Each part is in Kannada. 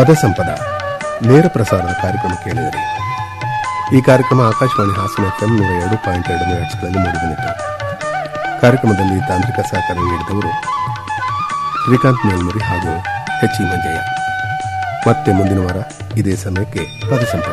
ಪದಸಂಪದ ನೇರ ಪ್ರಸಾರದ ಕಾರ್ಯಕ್ರಮ ಕೇಳಿದರೆ ಈ ಕಾರ್ಯಕ್ರಮ ಆಕಾಶವಾಣಿ ಹಾಸನ ಎಫ್ಎಂ ನೂರ ಎರಡು ಪಾಯಿಂಟ್ ಎರಡು ಮೆಗಾಟ್ಸ್ಗಳಲ್ಲಿ ಮೂಡಿಬಂದಿತು ಕಾರ್ಯಕ್ರಮದಲ್ಲಿ ತಾಂತ್ರಿಕ ಸಹಕಾರ ನೀಡಿದವರು ಶ್ರೀಕಾಂತ್ ಮೇಲ್ಮುರಿ ಹಾಗೂ ಎಚ್ ಇ ಮಂಜಯ್ಯ ಮತ್ತೆ ಮುಂದಿನ ವಾರ ಇದೇ ಸಮಯಕ್ಕೆ ಪದಸಂಪದ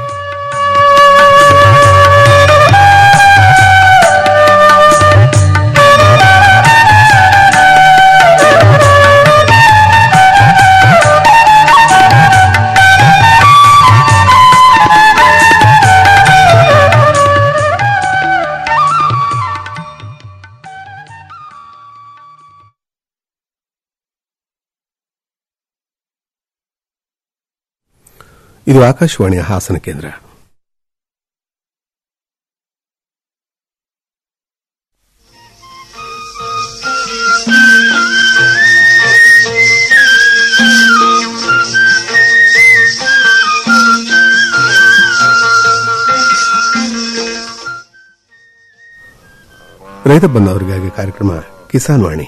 ಇದು ಆಕಾಶವಾಣಿಯ ಹಾಸನ ಕೇಂದ್ರ ರೈತ ಬಂದವರಿಗಾಗಿ ಕಾರ್ಯಕ್ರಮ ಕಿಸಾನ್ ವಾಣಿ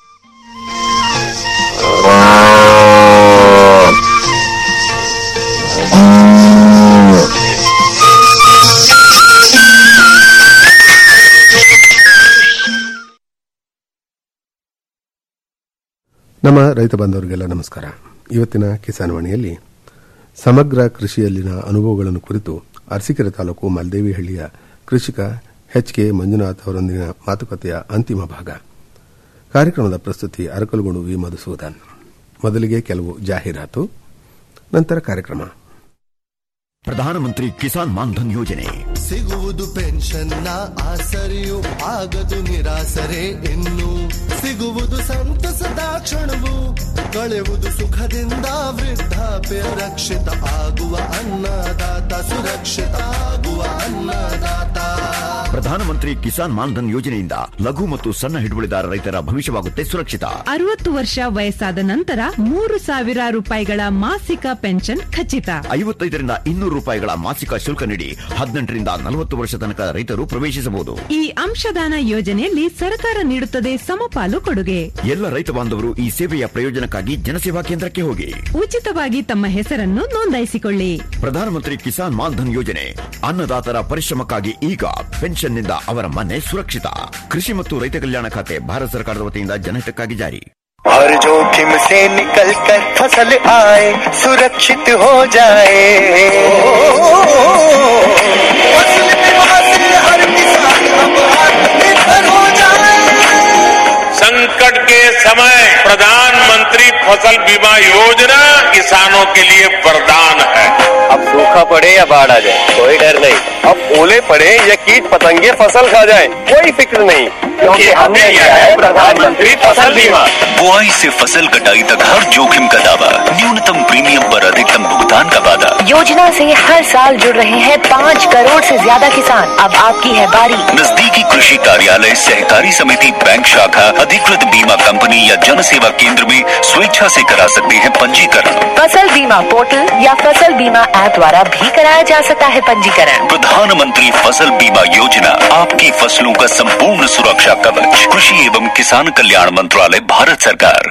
ನಮ್ಮ ರೈತ ಬಾಂಧವರಿಗೆಲ್ಲ ನಮಸ್ಕಾರ ಇವತ್ತಿನ ಕಿಸಾನ್ ವಾಣಿಯಲ್ಲಿ ಸಮಗ್ರ ಕೃಷಿಯಲ್ಲಿನ ಅನುಭವಗಳನ್ನು ಕುರಿತು ಅರಸೀಕೆರೆ ತಾಲೂಕು ಮಲ್ದೇವಿಹಳ್ಳಿಯ ಕೃಷಿಕ ಎಚ್ ಕೆ ಮಂಜುನಾಥ್ ಅವರೊಂದಿಗಿನ ಮಾತುಕತೆಯ ಅಂತಿಮ ಭಾಗ ಕಾರ್ಯಕ್ರಮದ ಪ್ರಸ್ತುತಿ ಅರಕಲಗೂಡು ವಿ ಮಧುಸೂದನ್ ಮೊದಲಿಗೆ ಕೆಲವು ಜಾಹೀರಾತು ನಂತರ ಕಾರ್ಯಕ್ರಮ ಪ್ರಧಾನಮಂತ್ರಿ ಕಿಸಾನ್ ಮಾನ್ಧನ್ ಯೋಜನೆ ಸಿಗುವುದು ಪೆನ್ಷನ್ನ ಆಸರೆಯು ಆಗದು ನಿರಾಸರೆ ಇನ್ನು ಸಿಗುವುದು ಸಂತಸದ ಕ್ಷಣವು ಕಳೆಯುವುದು ಸುಖದಿಂದ ವೃದ್ಧಾಪ್ಯ ರಕ್ಷಿತ ಆಗುವ ಅನ್ನದಾತ ಸುರಕ್ಷಿತ ಆಗುವ ಅನ್ನದಾತ ಪ್ರಧಾನಮಂತ್ರಿ ಕಿಸಾನ್ ಮಾನ್ಧನ್ ಯೋಜನೆಯಿಂದ ಲಘು ಮತ್ತು ಸಣ್ಣ ಹಿಡುವಳಿದಾರ ರೈತರ ಭವಿಷ್ಯವಾಗುತ್ತೆ ಸುರಕ್ಷಿತ ಅರವತ್ತು ವರ್ಷ ವಯಸ್ಸಾದ ನಂತರ ಮೂರು ಸಾವಿರ ರೂಪಾಯಿಗಳ ಮಾಸಿಕ ಪೆನ್ಷನ್ ಖಚಿತ ಐವತ್ತೈದರಿಂದ ಇನ್ನೂರು ರೂಪಾಯಿಗಳ ಮಾಸಿಕ ಶುಲ್ಕ ನೀಡಿ ಹದಿನೆಂಟರಿಂದ ನಲವತ್ತು ವರ್ಷ ತನಕ ರೈತರು ಪ್ರವೇಶಿಸಬಹುದು ಈ ಅಂಶದಾನ ಯೋಜನೆಯಲ್ಲಿ ಸರ್ಕಾರ ನೀಡುತ್ತದೆ ಸಮಪಾಲು ಕೊಡುಗೆ ಎಲ್ಲ ರೈತ ಬಾಂಧವರು ಈ ಸೇವೆಯ ಪ್ರಯೋಜನಕ್ಕಾಗಿ ಜನಸೇವಾ ಕೇಂದ್ರಕ್ಕೆ ಹೋಗಿ ಉಚಿತವಾಗಿ ತಮ್ಮ ಹೆಸರನ್ನು ನೋಂದಾಯಿಸಿಕೊಳ್ಳಿ ಪ್ರಧಾನಮಂತ್ರಿ ಕಿಸಾನ್ ಮಾನ್ಧನ್ ಯೋಜನೆ ಅನ್ನದಾತರ ಪರಿಶ್ರಮಕ್ಕಾಗಿ ಈಗ ಪೆನ್ಷನ್ನಿಂದ ಅವರ ಮನೆ ಸುರಕ್ಷಿತ ಕೃಷಿ ಮತ್ತು ರೈತ ಕಲ್ಯಾಣ ಖಾತೆ ಭಾರತ ಸರ್ಕಾರದ ವತಿಯಿಂದ ಜನಹಿತಕ್ಕಾಗಿ ಜಾರಿ हर जोखिम से निकल कर फसल आए सुरक्षित हो जाए फसल बीमा से हर किसान अब आत्मनिर्भर हो जाए संकट के समय प्रधानमंत्री फसल बीमा योजना किसानों के लिए वरदान है अब सूखा पड़े या बाढ़ आ जाए कोई डर नहीं अब ओले पड़े या कीट पतंगे फसल खा जाए कोई फिक्र नहीं क्योंकि हमने लिया है प्रधानमंत्री फसल बीमा बुआई से फसल कटाई तक हर जोखिम का दावा न्यूनतम प्रीमियम पर अधिकतम भुगतान का वादा योजना से हर साल जुड़ रहे हैं पाँच करोड़ से ज्यादा किसान अब आपकी है बारी नजदीकी कृषि कार्यालय सहकारी समिति बैंक शाखा अधिकृत बीमा कंपनी या जन सेवा केंद्र में स्वेच्छा से करा सकते हैं पंजीकरण फसल बीमा पोर्टल या फसल बीमा ऐप द्वारा भी कराया जा सकता है पंजीकरण प्रधानमंत्री फसल बीमा योजना आपकी फसलों का संपूर्ण सुरक्षा कवच कृषि एवं किसान कल्याण मंत्रालय भारत सरकार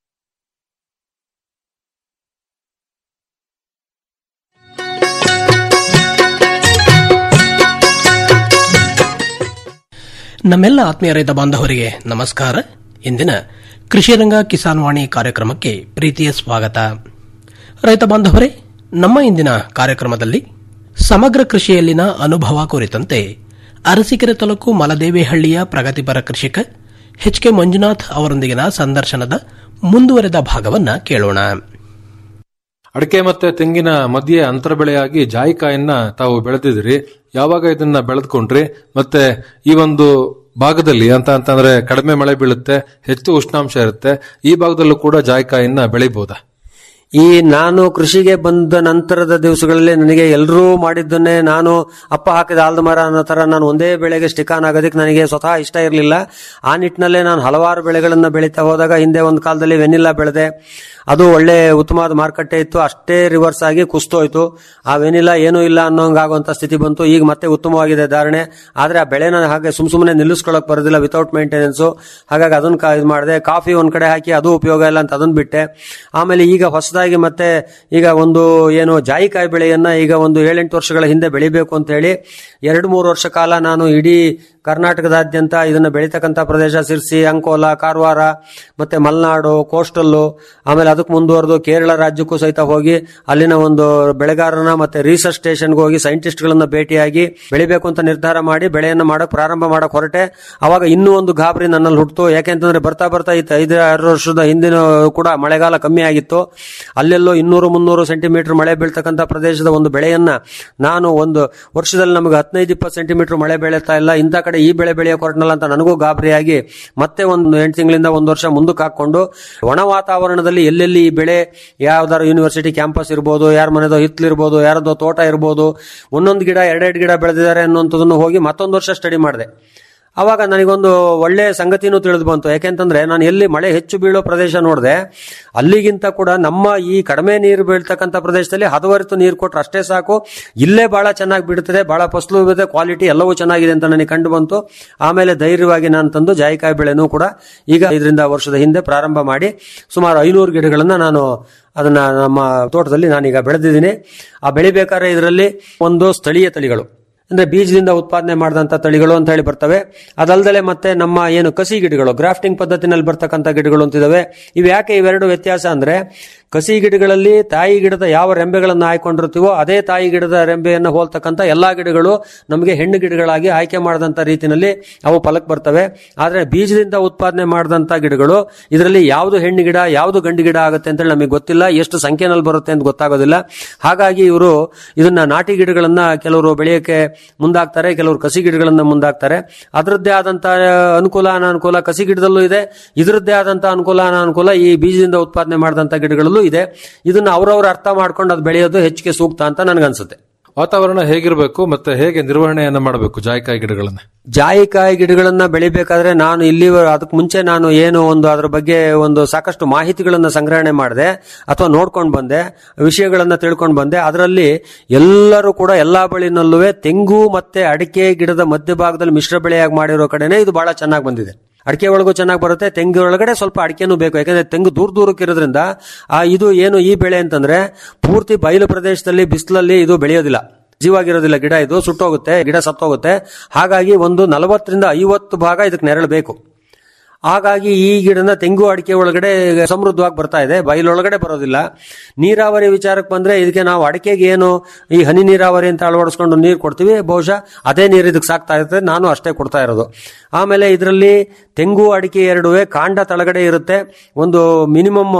ನಮ್ಮೆಲ್ಲ ಆತ್ಮೀಯ ರೈತ ಬಾಂಧವರಿಗೆ ನಮಸ್ಕಾರ ಇಂದಿನ ಕೃಷಿರಂಗ ಕಿಸಾನ್ ವಾಣಿ ಕಾರ್ಯಕ್ರಮಕ್ಕೆ ಪ್ರೀತಿಯ ಸ್ವಾಗತ ರೈತ ಬಾಂಧವರೇ ನಮ್ಮ ಇಂದಿನ ಕಾರ್ಯಕ್ರಮದಲ್ಲಿ ಸಮಗ್ರ ಕೃಷಿಯಲ್ಲಿನ ಅನುಭವ ಕುರಿತಂತೆ ಅರಸೀಕೆರೆ ತಾಲೂಕು ಮಲದೇವಿಹಳ್ಳಿಯ ಪ್ರಗತಿಪರ ಕೃಷಿಕ ಎಚ್ ಕೆ ಮಂಜುನಾಥ್ ಅವರೊಂದಿಗಿನ ಸಂದರ್ಶನದ ಮುಂದುವರೆದ ಭಾಗವನ್ನ ಕೇಳೋಣ ಅಡಿಕೆ ಮತ್ತೆ ತೆಂಗಿನ ಮಧ್ಯೆ ಅಂತರ ಬೆಳೆಯಾಗಿ ಜಾಯಿಕಾಯನ್ನ ತಾವು ಬೆಳೆದಿದ್ರಿ ಯಾವಾಗ ಇದನ್ನ ಬೆಳೆದ್ಕೊಂಡ್ರಿ ಮತ್ತೆ ಈ ಒಂದು ಭಾಗದಲ್ಲಿ ಅಂತ ಅಂತಂದ್ರೆ ಕಡಿಮೆ ಮಳೆ ಬೀಳುತ್ತೆ ಹೆಚ್ಚು ಉಷ್ಣಾಂಶ ಇರುತ್ತೆ ಈ ಭಾಗದಲ್ಲೂ ಕೂಡ ಜಾಯಿಕಾಯನ್ನ ಬೆಳಿಬಹುದಾ ಈ ನಾನು ಕೃಷಿಗೆ ಬಂದ ನಂತರದ ದಿವಸಗಳಲ್ಲಿ ನನಗೆ ಎಲ್ಲರೂ ಮಾಡಿದ್ದನ್ನೇ ನಾನು ಅಪ್ಪ ಹಾಕಿದ ಆಲ್ದ ಮರ ಅನ್ನೋ ತರ ನಾನು ಒಂದೇ ಬೆಳೆಗೆ ಸ್ಟಿಕಾನ್ ಆಗೋದಕ್ಕೆ ನನಗೆ ಸ್ವತಃ ಇಷ್ಟ ಇರಲಿಲ್ಲ ಆ ನಿಟ್ಟಿನಲ್ಲೇ ನಾನು ಹಲವಾರು ಬೆಳೆಗಳನ್ನ ಬೆಳೀತಾ ಹೋದಾಗ ಹಿಂದೆ ಒಂದು ಕಾಲದಲ್ಲಿ ವೆನಿಲ್ಲಾ ಬೆಳೆದೆ ಅದು ಒಳ್ಳೆ ಉತ್ತಮವಾದ ಮಾರುಕಟ್ಟೆ ಇತ್ತು ಅಷ್ಟೇ ರಿವರ್ಸ್ ಆಗಿ ಕುಸ್ತೋಯ್ತು ಆ ವೆನಿಲ್ಲಾ ಏನೂ ಇಲ್ಲ ಅನ್ನೋಂಗಾಗುವಂತ ಸ್ಥಿತಿ ಬಂತು ಈಗ ಮತ್ತೆ ಉತ್ತಮವಾಗಿದೆ ಧಾರಣೆ ಆದ್ರೆ ಆ ಬೆಳೆನ ಹಾಗೆ ಸುಮ್ ಸುಮ್ಮನೆ ನಿಲ್ಲಿಸ್ಕೊಳಕ್ ಬರೋದಿಲ್ಲ ವಿತೌಟ್ ಮೇಂಟೆನೆನ್ಸ್ ಹಾಗಾಗಿ ಅದನ್ನ ಇದು ಮಾಡಿದೆ ಕಾಫಿ ಒಂದ್ ಕಡೆ ಹಾಕಿ ಅದು ಉಪಯೋಗ ಇಲ್ಲ ಅಂತ ಅದನ್ನ ಬಿಟ್ಟೆ ಆಮೇಲೆ ಈಗ ಹೊಸದಾಗಿ ಹೊಸದಾಗಿ ಮತ್ತೆ ಈಗ ಒಂದು ಏನು ಜಾಯಿಕಾಯಿ ಬೆಳೆಯನ್ನ ಈಗ ಒಂದು ಏಳೆಂಟು ವರ್ಷಗಳ ಹಿಂದೆ ಬೆಳಿಬೇಕು ಅಂತ ಹೇಳಿ ಎರಡು ಮೂರು ವರ್ಷ ಕಾಲ ನಾನು ಇಡೀ ಕರ್ನಾಟಕದಾದ್ಯಂತ ಇದನ್ನ ಬೆಳೀತಕ್ಕಂಥ ಪ್ರದೇಶ ಸಿರ್ಸಿ ಅಂಕೋಲ ಕಾರವಾರ ಮತ್ತೆ ಮಲೆನಾಡು ಕೋಸ್ಟಲ್ಲು ಆಮೇಲೆ ಅದಕ್ಕೆ ಮುಂದುವರೆದು ಕೇರಳ ರಾಜ್ಯಕ್ಕೂ ಸಹಿತ ಹೋಗಿ ಅಲ್ಲಿನ ಒಂದು ಬೆಳೆಗಾರನ ಮತ್ತೆ ರಿಸರ್ಚ್ ಸ್ಟೇಷನ್ಗೆ ಹೋಗಿ ಸೈಂಟಿಸ್ಟ್ಗಳನ್ನ ಭೇಟಿಯಾಗಿ ಬೆಳಿಬೇಕು ಅಂತ ನಿರ್ಧಾರ ಮಾಡಿ ಬೆಳೆಯನ್ನು ಮಾಡಕ್ ಪ್ರಾರಂಭ ಮಾಡಕ್ ಹೊರಟೆ ಅವಾಗ ಇನ್ನೂ ಒಂದು ಗಾಬರಿ ನನ್ನಲ್ಲಿ ಹುಟ್ಟಿತು ಯಾಕೆಂತಂದ್ರೆ ಬರ್ತಾ ಬರ್ತಾ ಇತ್ತು ಐದು ಆರು ವರ್ಷದ ಹಿಂದಿನ ಕೂಡ ಮಳೆಗಾಲ ಕಮ್ಮಿ ಆಗಿತ್ತು ಅಲ್ಲೆಲ್ಲೋ ಇನ್ನೂರು ಮುನ್ನೂರು ಸೆಂಟಿಮೀಟರ್ ಮಳೆ ಬೀಳ್ತಕ್ಕಂಥ ಪ್ರದೇಶದ ಒಂದು ಬೆಳೆಯನ್ನ ನಾನು ಒಂದು ವರ್ಷದಲ್ಲಿ ನಮಗೆ ಹದಿನೈದು ಇಪ್ಪತ್ತು ಸೆಂಟಿಮೀಟರ್ ಮಳೆ ಬೆಳೀತಾ ಇಲ್ಲ ಇಂಥ ಕಡೆ ಈ ಬೆಳೆ ಬೆಳೆಯಕ್ಕೆ ಹೊರಟನಲ್ಲ ಅಂತ ನನಗೂ ಗಾಬರಿಯಾಗಿ ಮತ್ತೆ ಒಂದು ಎಂಟು ತಿಂಗಳಿಂದ ಒಂದು ವರ್ಷ ಮುಂದಕ್ಕೆ ಹಾಕೊಂಡು ಒಣ ವಾತಾವರಣದಲ್ಲಿ ಎಲ್ಲೆಲ್ಲಿ ಈ ಬೆಳೆ ಯಾವ್ದಾರು ಯೂನಿವರ್ಸಿಟಿ ಕ್ಯಾಂಪಸ್ ಇರ್ಬೋದು ಯಾರ ಮನೆದೋ ಹಿತ್ಲಿರ್ಬೋದು ಯಾರದೋ ತೋಟ ಇರ್ಬೋದು ಒಂದೊಂದು ಗಿಡ ಎರಡೆರಡು ಗಿಡ ಬೆಳೆದಿದ್ದಾರೆ ಅನ್ನುವಂಥದ್ದನ್ನು ಹೋಗಿ ಮತ್ತೊಂದು ವರ್ಷ ಸ್ಟಡಿ ಮಾಡಿದೆ ಅವಾಗ ನನಗೊಂದು ಒಳ್ಳೆ ಸಂಗತಿನೂ ತಿಳಿದು ಬಂತು ಯಾಕೆಂತಂದ್ರೆ ನಾನು ಎಲ್ಲಿ ಮಳೆ ಹೆಚ್ಚು ಬೀಳೋ ಪ್ರದೇಶ ನೋಡಿದೆ ಅಲ್ಲಿಗಿಂತ ಕೂಡ ನಮ್ಮ ಈ ಕಡಿಮೆ ನೀರು ಬೀಳ್ತಕ್ಕಂಥ ಪ್ರದೇಶದಲ್ಲಿ ಹದವರಿತು ನೀರು ಕೊಟ್ರೆ ಅಷ್ಟೇ ಸಾಕು ಇಲ್ಲೇ ಬಹಳ ಚೆನ್ನಾಗಿ ಬಿಡುತ್ತದೆ ಬಹಳ ಫಸಲು ಇದೆ ಕ್ವಾಲಿಟಿ ಎಲ್ಲವೂ ಚೆನ್ನಾಗಿದೆ ಅಂತ ನನಗೆ ಕಂಡು ಬಂತು ಆಮೇಲೆ ಧೈರ್ಯವಾಗಿ ನಾನು ತಂದು ಜಾಯಿಕಾಯಿ ಬೆಳೆನೂ ಕೂಡ ಈಗ ಐದರಿಂದ ವರ್ಷದ ಹಿಂದೆ ಪ್ರಾರಂಭ ಮಾಡಿ ಸುಮಾರು ಐನೂರು ಗಿಡಗಳನ್ನ ನಾನು ಅದನ್ನ ನಮ್ಮ ತೋಟದಲ್ಲಿ ನಾನೀಗ ಬೆಳೆದಿದ್ದೀನಿ ಆ ಬೆಳಿಬೇಕಾದ್ರೆ ಇದರಲ್ಲಿ ಒಂದು ಸ್ಥಳೀಯ ತಳಿಗಳು ಅಂದ್ರೆ ಬೀಜದಿಂದ ಉತ್ಪಾದನೆ ಮಾಡಿದಂತ ತಳಿಗಳು ಅಂತ ಹೇಳಿ ಬರ್ತವೆ ಅದಲ್ದಲೆ ಮತ್ತೆ ನಮ್ಮ ಏನು ಕಸಿ ಗಿಡಗಳು ಗ್ರಾಫ್ಟಿಂಗ್ ಪದ್ಧತಿನಲ್ಲಿ ಬರ್ತಕ್ಕಂಥ ಗಿಡಗಳು ಅಂತಿದಾವೆ ಇವು ಯಾಕೆ ಇವೆರಡು ವ್ಯತ್ಯಾಸ ಅಂದ್ರೆ ಕಸಿ ಗಿಡಗಳಲ್ಲಿ ತಾಯಿ ಗಿಡದ ಯಾವ ರೆಂಬೆಗಳನ್ನು ಆಯ್ಕೊಂಡಿರ್ತೀವೋ ಅದೇ ತಾಯಿ ಗಿಡದ ರೆಂಬೆಯನ್ನು ಹೋಲ್ತಕ್ಕಂಥ ಎಲ್ಲಾ ಗಿಡಗಳು ನಮಗೆ ಹೆಣ್ಣು ಗಿಡಗಳಾಗಿ ಆಯ್ಕೆ ಮಾಡಿದಂಥ ರೀತಿಯಲ್ಲಿ ಅವು ಫಲಕ್ಕೆ ಬರ್ತವೆ ಆದರೆ ಬೀಜದಿಂದ ಉತ್ಪಾದನೆ ಮಾಡಿದಂಥ ಗಿಡಗಳು ಇದರಲ್ಲಿ ಯಾವುದು ಹೆಣ್ಣು ಗಿಡ ಯಾವುದು ಗಂಡು ಗಿಡ ಆಗುತ್ತೆ ಅಂತೇಳಿ ನಮಗೆ ಗೊತ್ತಿಲ್ಲ ಎಷ್ಟು ಸಂಖ್ಯೆನಲ್ಲಿ ಬರುತ್ತೆ ಅಂತ ಗೊತ್ತಾಗೋದಿಲ್ಲ ಹಾಗಾಗಿ ಇವರು ಇದನ್ನ ನಾಟಿ ಗಿಡಗಳನ್ನ ಕೆಲವರು ಬೆಳೆಯಕ್ಕೆ ಮುಂದಾಗ್ತಾರೆ ಕೆಲವರು ಕಸಿ ಗಿಡಗಳನ್ನ ಮುಂದಾಗ್ತಾರೆ ಅದರದ್ದೇ ಆದಂತ ಅನುಕೂಲ ಅನಾನುಕೂಲ ಕಸಿ ಗಿಡದಲ್ಲೂ ಇದೆ ಇದರದ್ದೇ ಆದಂತ ಅನುಕೂಲ ಅನಾನುಕೂಲ ಈ ಬೀಜದಿಂದ ಉತ್ಪಾದನೆ ಮಾಡಿದಂತ ಗಿಡಗಳಲ್ಲೂ ಇದೆ ಇದನ್ನ ಅವ್ರವ್ರ ಅರ್ಥ ಮಾಡ್ಕೊಂಡು ಅದು ಬೆಳೆಯೋದು ಹೆಚ್ಚಿಗೆ ಸೂಕ್ತ ಅಂತ ನನ್ಗನ್ಸುತ್ತೆ ವಾತಾವರಣ ಹೇಗಿರಬೇಕು ಮತ್ತೆ ಹೇಗೆ ನಿರ್ವಹಣೆಯನ್ನ ಮಾಡಬೇಕು ಜಾಯಿಕಾಯಿ ಗಿಡಗಳನ್ನ ಜಾಯಿಕಾಯಿ ಗಿಡಗಳನ್ನ ಬೆಳಿಬೇಕಾದ್ರೆ ನಾನು ಇಲ್ಲಿ ಅದಕ್ಕೆ ಮುಂಚೆ ನಾನು ಏನು ಒಂದು ಅದ್ರ ಬಗ್ಗೆ ಒಂದು ಸಾಕಷ್ಟು ಮಾಹಿತಿಗಳನ್ನ ಸಂಗ್ರಹಣೆ ಮಾಡಿದೆ ಅಥವಾ ನೋಡ್ಕೊಂಡು ಬಂದೆ ವಿಷಯಗಳನ್ನ ತಿಳ್ಕೊಂಡು ಬಂದೆ ಅದರಲ್ಲಿ ಎಲ್ಲರೂ ಕೂಡ ಎಲ್ಲಾ ಬಳಿನಲ್ಲೂ ತೆಂಗು ಮತ್ತೆ ಅಡಿಕೆ ಗಿಡದ ಮಧ್ಯಭಾಗದಲ್ಲಿ ಮಿಶ್ರ ಬೆಳೆಯಾಗಿ ಮಾಡಿರೋ ಕಡೆನೆ ಇದು ಬಹಳ ಚೆನ್ನಾಗಿ ಬಂದಿದೆ ಅಡಿಕೆ ಒಳಗೂ ಚೆನ್ನಾಗಿ ಬರುತ್ತೆ ತೆಂಗು ಒಳಗಡೆ ಸ್ವಲ್ಪ ಅಡಿಕೆನೂ ಬೇಕು ಯಾಕಂದ್ರೆ ತೆಂಗು ದೂರ ದೂರಕ್ಕೆ ಇರೋದ್ರಿಂದ ಆ ಇದು ಏನು ಈ ಬೆಳೆ ಅಂತಂದ್ರೆ ಪೂರ್ತಿ ಬಯಲು ಪ್ರದೇಶದಲ್ಲಿ ಬಿಸಿಲಲ್ಲಿ ಇದು ಬೆಳೆಯೋದಿಲ್ಲ ಜೀವಾಗಿರೋದಿಲ್ಲ ಗಿಡ ಇದು ಸುಟ್ಟೋಗುತ್ತೆ ಗಿಡ ಸತ್ತೋಗುತ್ತೆ ಹಾಗಾಗಿ ಒಂದು ನಲವತ್ತರಿಂದ ಐವತ್ತು ಭಾಗ ಇದಕ್ಕೆ ನೆರಳು ಬೇಕು ಹಾಗಾಗಿ ಈ ಗಿಡನ ತೆಂಗು ಅಡಿಕೆ ಒಳಗಡೆ ಸಮೃದ್ಧವಾಗಿ ಬರ್ತಾ ಇದೆ ಬಯಲೊಳಗಡೆ ಬರೋದಿಲ್ಲ ನೀರಾವರಿ ವಿಚಾರಕ್ಕೆ ಬಂದ್ರೆ ಇದಕ್ಕೆ ನಾವು ಅಡಿಕೆಗೆ ಏನು ಈ ಹನಿ ನೀರಾವರಿ ಅಂತ ಅಳವಡಿಸ್ಕೊಂಡು ನೀರು ಕೊಡ್ತೀವಿ ಬಹುಶಃ ಅದೇ ನೀರು ಇದಕ್ಕೆ ಸಾಕ್ತಾ ಇರ್ತದೆ ನಾನು ಅಷ್ಟೇ ಕೊಡ್ತಾ ಇರೋದು ಆಮೇಲೆ ಇದರಲ್ಲಿ ತೆಂಗು ಅಡಿಕೆ ಎರಡುವೆ ಕಾಂಡ ತಳಗಡೆ ಇರುತ್ತೆ ಒಂದು ಮಿನಿಮಮ್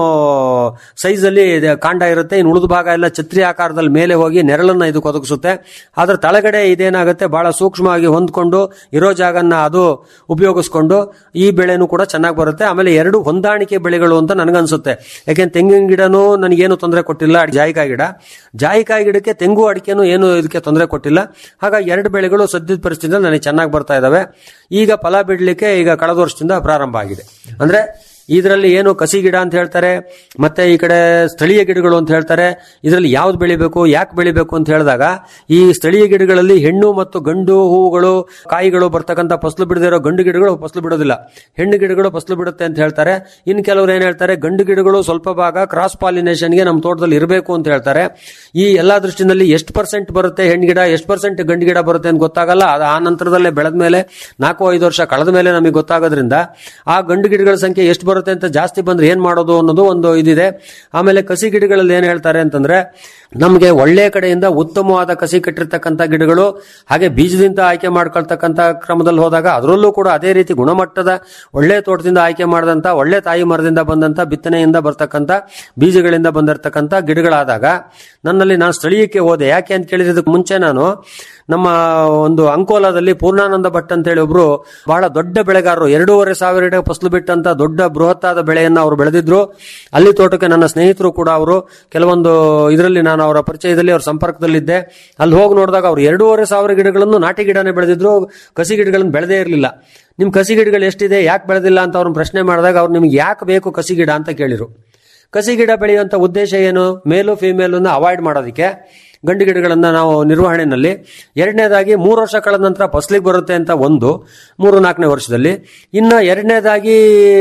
ಸೈಜ್ ಅಲ್ಲಿ ಇದೆ ಕಾಂಡ ಇರುತ್ತೆ ಇನ್ನು ಉಳಿದ ಭಾಗ ಎಲ್ಲ ಛತ್ರಿ ಆಕಾರದಲ್ಲಿ ಮೇಲೆ ಹೋಗಿ ನೆರಳನ್ನ ಇದಕ್ಕೆ ಒದಗಿಸುತ್ತೆ ಅದ್ರ ತಳಗಡೆ ಇದೇನಾಗುತ್ತೆ ಬಹಳ ಸೂಕ್ಷ್ಮವಾಗಿ ಹೊಂದ್ಕೊಂಡು ಇರೋ ಜಾಗನ್ನ ಅದು ಉಪಯೋಗಿಸ್ಕೊಂಡು ಈ ಬೆಳೆನೂ ಕೂಡ ಚೆನ್ನಾಗಿ ಬರುತ್ತೆ ಆಮೇಲೆ ಎರಡು ಹೊಂದಾಣಿಕೆ ಬೆಳೆಗಳು ಅಂತ ನನಗನ್ಸುತ್ತೆ ಯಾಕೆಂದ್ರೆ ತೆಂಗಿನ ಗಿಡನೂ ನನಗೇನು ತೊಂದರೆ ಕೊಟ್ಟಿಲ್ಲ ಜಾಯಿಕಾಯಿ ಗಿಡ ಜಾಯಿಕಾಯಿ ಗಿಡಕ್ಕೆ ತೆಂಗು ಅಡಿಕೆನೂ ಏನು ಇದಕ್ಕೆ ತೊಂದರೆ ಕೊಟ್ಟಿಲ್ಲ ಹಾಗಾಗಿ ಎರಡು ಬೆಳೆಗಳು ಸದ್ಯದ ಪರಿಸ್ಥಿತಿಯಲ್ಲಿ ನನಗೆ ಚೆನ್ನಾಗಿ ಬರ್ತಾ ಇದಾವೆ ಈಗ ಫಲ ಬಿಡ್ಲಿಕ್ಕೆ ಈಗ ಕಳೆದ ವರ್ಷದಿಂದ ಪ್ರಾರಂಭ ಆಗಿದೆ ಅಂದ್ರೆ ಇದರಲ್ಲಿ ಏನು ಕಸಿ ಗಿಡ ಅಂತ ಹೇಳ್ತಾರೆ ಮತ್ತೆ ಈ ಕಡೆ ಸ್ಥಳೀಯ ಗಿಡಗಳು ಅಂತ ಹೇಳ್ತಾರೆ ಇದರಲ್ಲಿ ಯಾವ್ದು ಬೆಳಿಬೇಕು ಯಾಕೆ ಬೆಳಿಬೇಕು ಅಂತ ಹೇಳಿದಾಗ ಈ ಸ್ಥಳೀಯ ಗಿಡಗಳಲ್ಲಿ ಹೆಣ್ಣು ಮತ್ತು ಗಂಡು ಹೂವುಗಳು ಕಾಯಿಗಳು ಬರ್ತಕ್ಕಂಥ ಫಸಲು ಬಿಡದಿರೋ ಗಂಡು ಗಿಡಗಳು ಫಸಲು ಬಿಡೋದಿಲ್ಲ ಹೆಣ್ಣು ಗಿಡಗಳು ಫಸಲು ಬಿಡುತ್ತೆ ಅಂತ ಹೇಳ್ತಾರೆ ಇನ್ನು ಕೆಲವರು ಏನ್ ಹೇಳ್ತಾರೆ ಗಂಡು ಗಿಡಗಳು ಸ್ವಲ್ಪ ಭಾಗ ಕ್ರಾಸ್ ಪಾಲಿನೇಷನ್ಗೆ ನಮ್ಮ ತೋಟದಲ್ಲಿ ಇರಬೇಕು ಅಂತ ಹೇಳ್ತಾರೆ ಈ ಎಲ್ಲಾ ದೃಷ್ಟಿನಲ್ಲಿ ಎಷ್ಟು ಪರ್ಸೆಂಟ್ ಬರುತ್ತೆ ಹೆಣ್ಣು ಗಿಡ ಎಷ್ಟು ಪರ್ಸೆಂಟ್ ಗಂಡು ಗಿಡ ಬರುತ್ತೆ ಅಂತ ಗೊತ್ತಾಗಲ್ಲ ಅದು ಆ ನಂತರದಲ್ಲೇ ಬೆಳೆದ ಮೇಲೆ ನಾಲ್ಕು ಐದು ವರ್ಷ ಕಳೆದ ಮೇಲೆ ನಮಗೆ ಗೊತ್ತಾಗೋದ್ರಿಂದ ಆ ಗಂಡು ಗಿಡಗಳ ಸಂಖ್ಯೆ ಎಷ್ಟು ಬರುತ್ತೆ ಅಂತ ಜಾಸ್ತಿ ಬಂದ್ರೆ ಏನ್ ಮಾಡೋದು ಅನ್ನೋದು ಒಂದು ಇದಿದೆ ಆಮೇಲೆ ಕಸಿ ಗಿಡಗಳಲ್ಲಿ ಏನ್ ಹೇಳ್ತಾರೆ ಅಂತಂದ್ರೆ ನಮಗೆ ಒಳ್ಳೆ ಕಡೆಯಿಂದ ಉತ್ತಮವಾದ ಕಸಿ ಕಟ್ಟಿರ್ತಕ್ಕಂಥ ಗಿಡಗಳು ಹಾಗೆ ಬೀಜದಿಂದ ಆಯ್ಕೆ ಮಾಡ್ಕೊಳ್ತಕ್ಕಂಥ ಕ್ರಮದಲ್ಲಿ ಹೋದಾಗ ಅದರಲ್ಲೂ ಕೂಡ ಅದೇ ರೀತಿ ಗುಣಮಟ್ಟದ ಒಳ್ಳೆ ತೋಟದಿಂದ ಆಯ್ಕೆ ಮಾಡಿದಂತ ಒಳ್ಳೆ ತಾಯಿ ಮರದಿಂದ ಬಂದಂತ ಬಿತ್ತನೆಯಿಂದ ಬರ್ತಕ್ಕಂಥ ಬೀಜಗಳಿಂದ ಬಂದಿರತಕ್ಕಂಥ ಗಿಡಗಳಾದಾಗ ನನ್ನಲ್ಲಿ ನಾನು ಸ್ಥಳೀಯಕ್ಕೆ ಹೋದೆ ಯಾಕೆ ಅಂತ ಕೇಳಿರೋದಕ್ಕೆ ಮುಂಚೆ ನಾನು ನಮ್ಮ ಒಂದು ಅಂಕೋಲಾದಲ್ಲಿ ಪೂರ್ಣಾನಂದ ಭಟ್ ಅಂತೇಳಿ ಒಬ್ರು ಬಹಳ ದೊಡ್ಡ ಬೆಳೆಗಾರರು ಎರಡೂವರೆ ಸಾವಿರ ಎಡೆ ಫಸಲು ಬಿಟ್ಟಂತ ದೊಡ್ಡ ಬೃಹತ್ತಾದ ಬೆಳೆಯನ್ನ ಅವರು ಬೆಳೆದಿದ್ರು ಅಲ್ಲಿ ತೋಟಕ್ಕೆ ನನ್ನ ಸ್ನೇಹಿತರು ಕೂಡ ಅವರು ಕೆಲವೊಂದು ಇದರಲ್ಲಿ ನಾನು ಅವರ ಪರಿಚಯದಲ್ಲಿ ಅವ್ರ ಸಂಪರ್ಕದಲ್ಲಿದ್ದೆ ಅಲ್ಲಿ ಹೋಗಿ ನೋಡಿದಾಗ ಅವ್ರು ಎರಡೂವರೆ ಸಾವಿರ ಗಿಡಗಳನ್ನು ನಾಟಿ ಗಿಡನೇ ಬೆಳೆದಿದ್ರು ಕಸಿ ಗಿಡಗಳನ್ನು ಬೆಳೆದೇ ಇರಲಿಲ್ಲ ನಿಮ್ ಕಸಿ ಗಿಡಗಳು ಎಷ್ಟಿದೆ ಯಾಕೆ ಬೆಳೆದಿಲ್ಲ ಅಂತ ಅವ್ರನ್ನ ಪ್ರಶ್ನೆ ಮಾಡಿದಾಗ ಅವ್ರು ನಿಮ್ಗೆ ಯಾಕೆ ಬೇಕು ಕಸಿ ಗಿಡ ಅಂತ ಕೇಳಿರು ಕಸಿ ಗಿಡ ಬೆಳೆಯುವಂತ ಉದ್ದೇಶ ಏನು ಮೇಲು ಫಿಮೇಲ್ ಅವಾಯ್ಡ್ ಮಾಡೋದಕ್ಕೆ ಗಂಡು ಗಿಡಗಳನ್ನ ನಾವು ನಿರ್ವಹಣೆಯಲ್ಲಿ ಎರಡನೇದಾಗಿ ಮೂರು ವರ್ಷ ಕಳೆದ ನಂತರ ಫಸಲಿಗೆ ಬರುತ್ತೆ ಅಂತ ಒಂದು ಮೂರು ನಾಲ್ಕನೇ ವರ್ಷದಲ್ಲಿ ಇನ್ನ ಎರಡನೇದಾಗಿ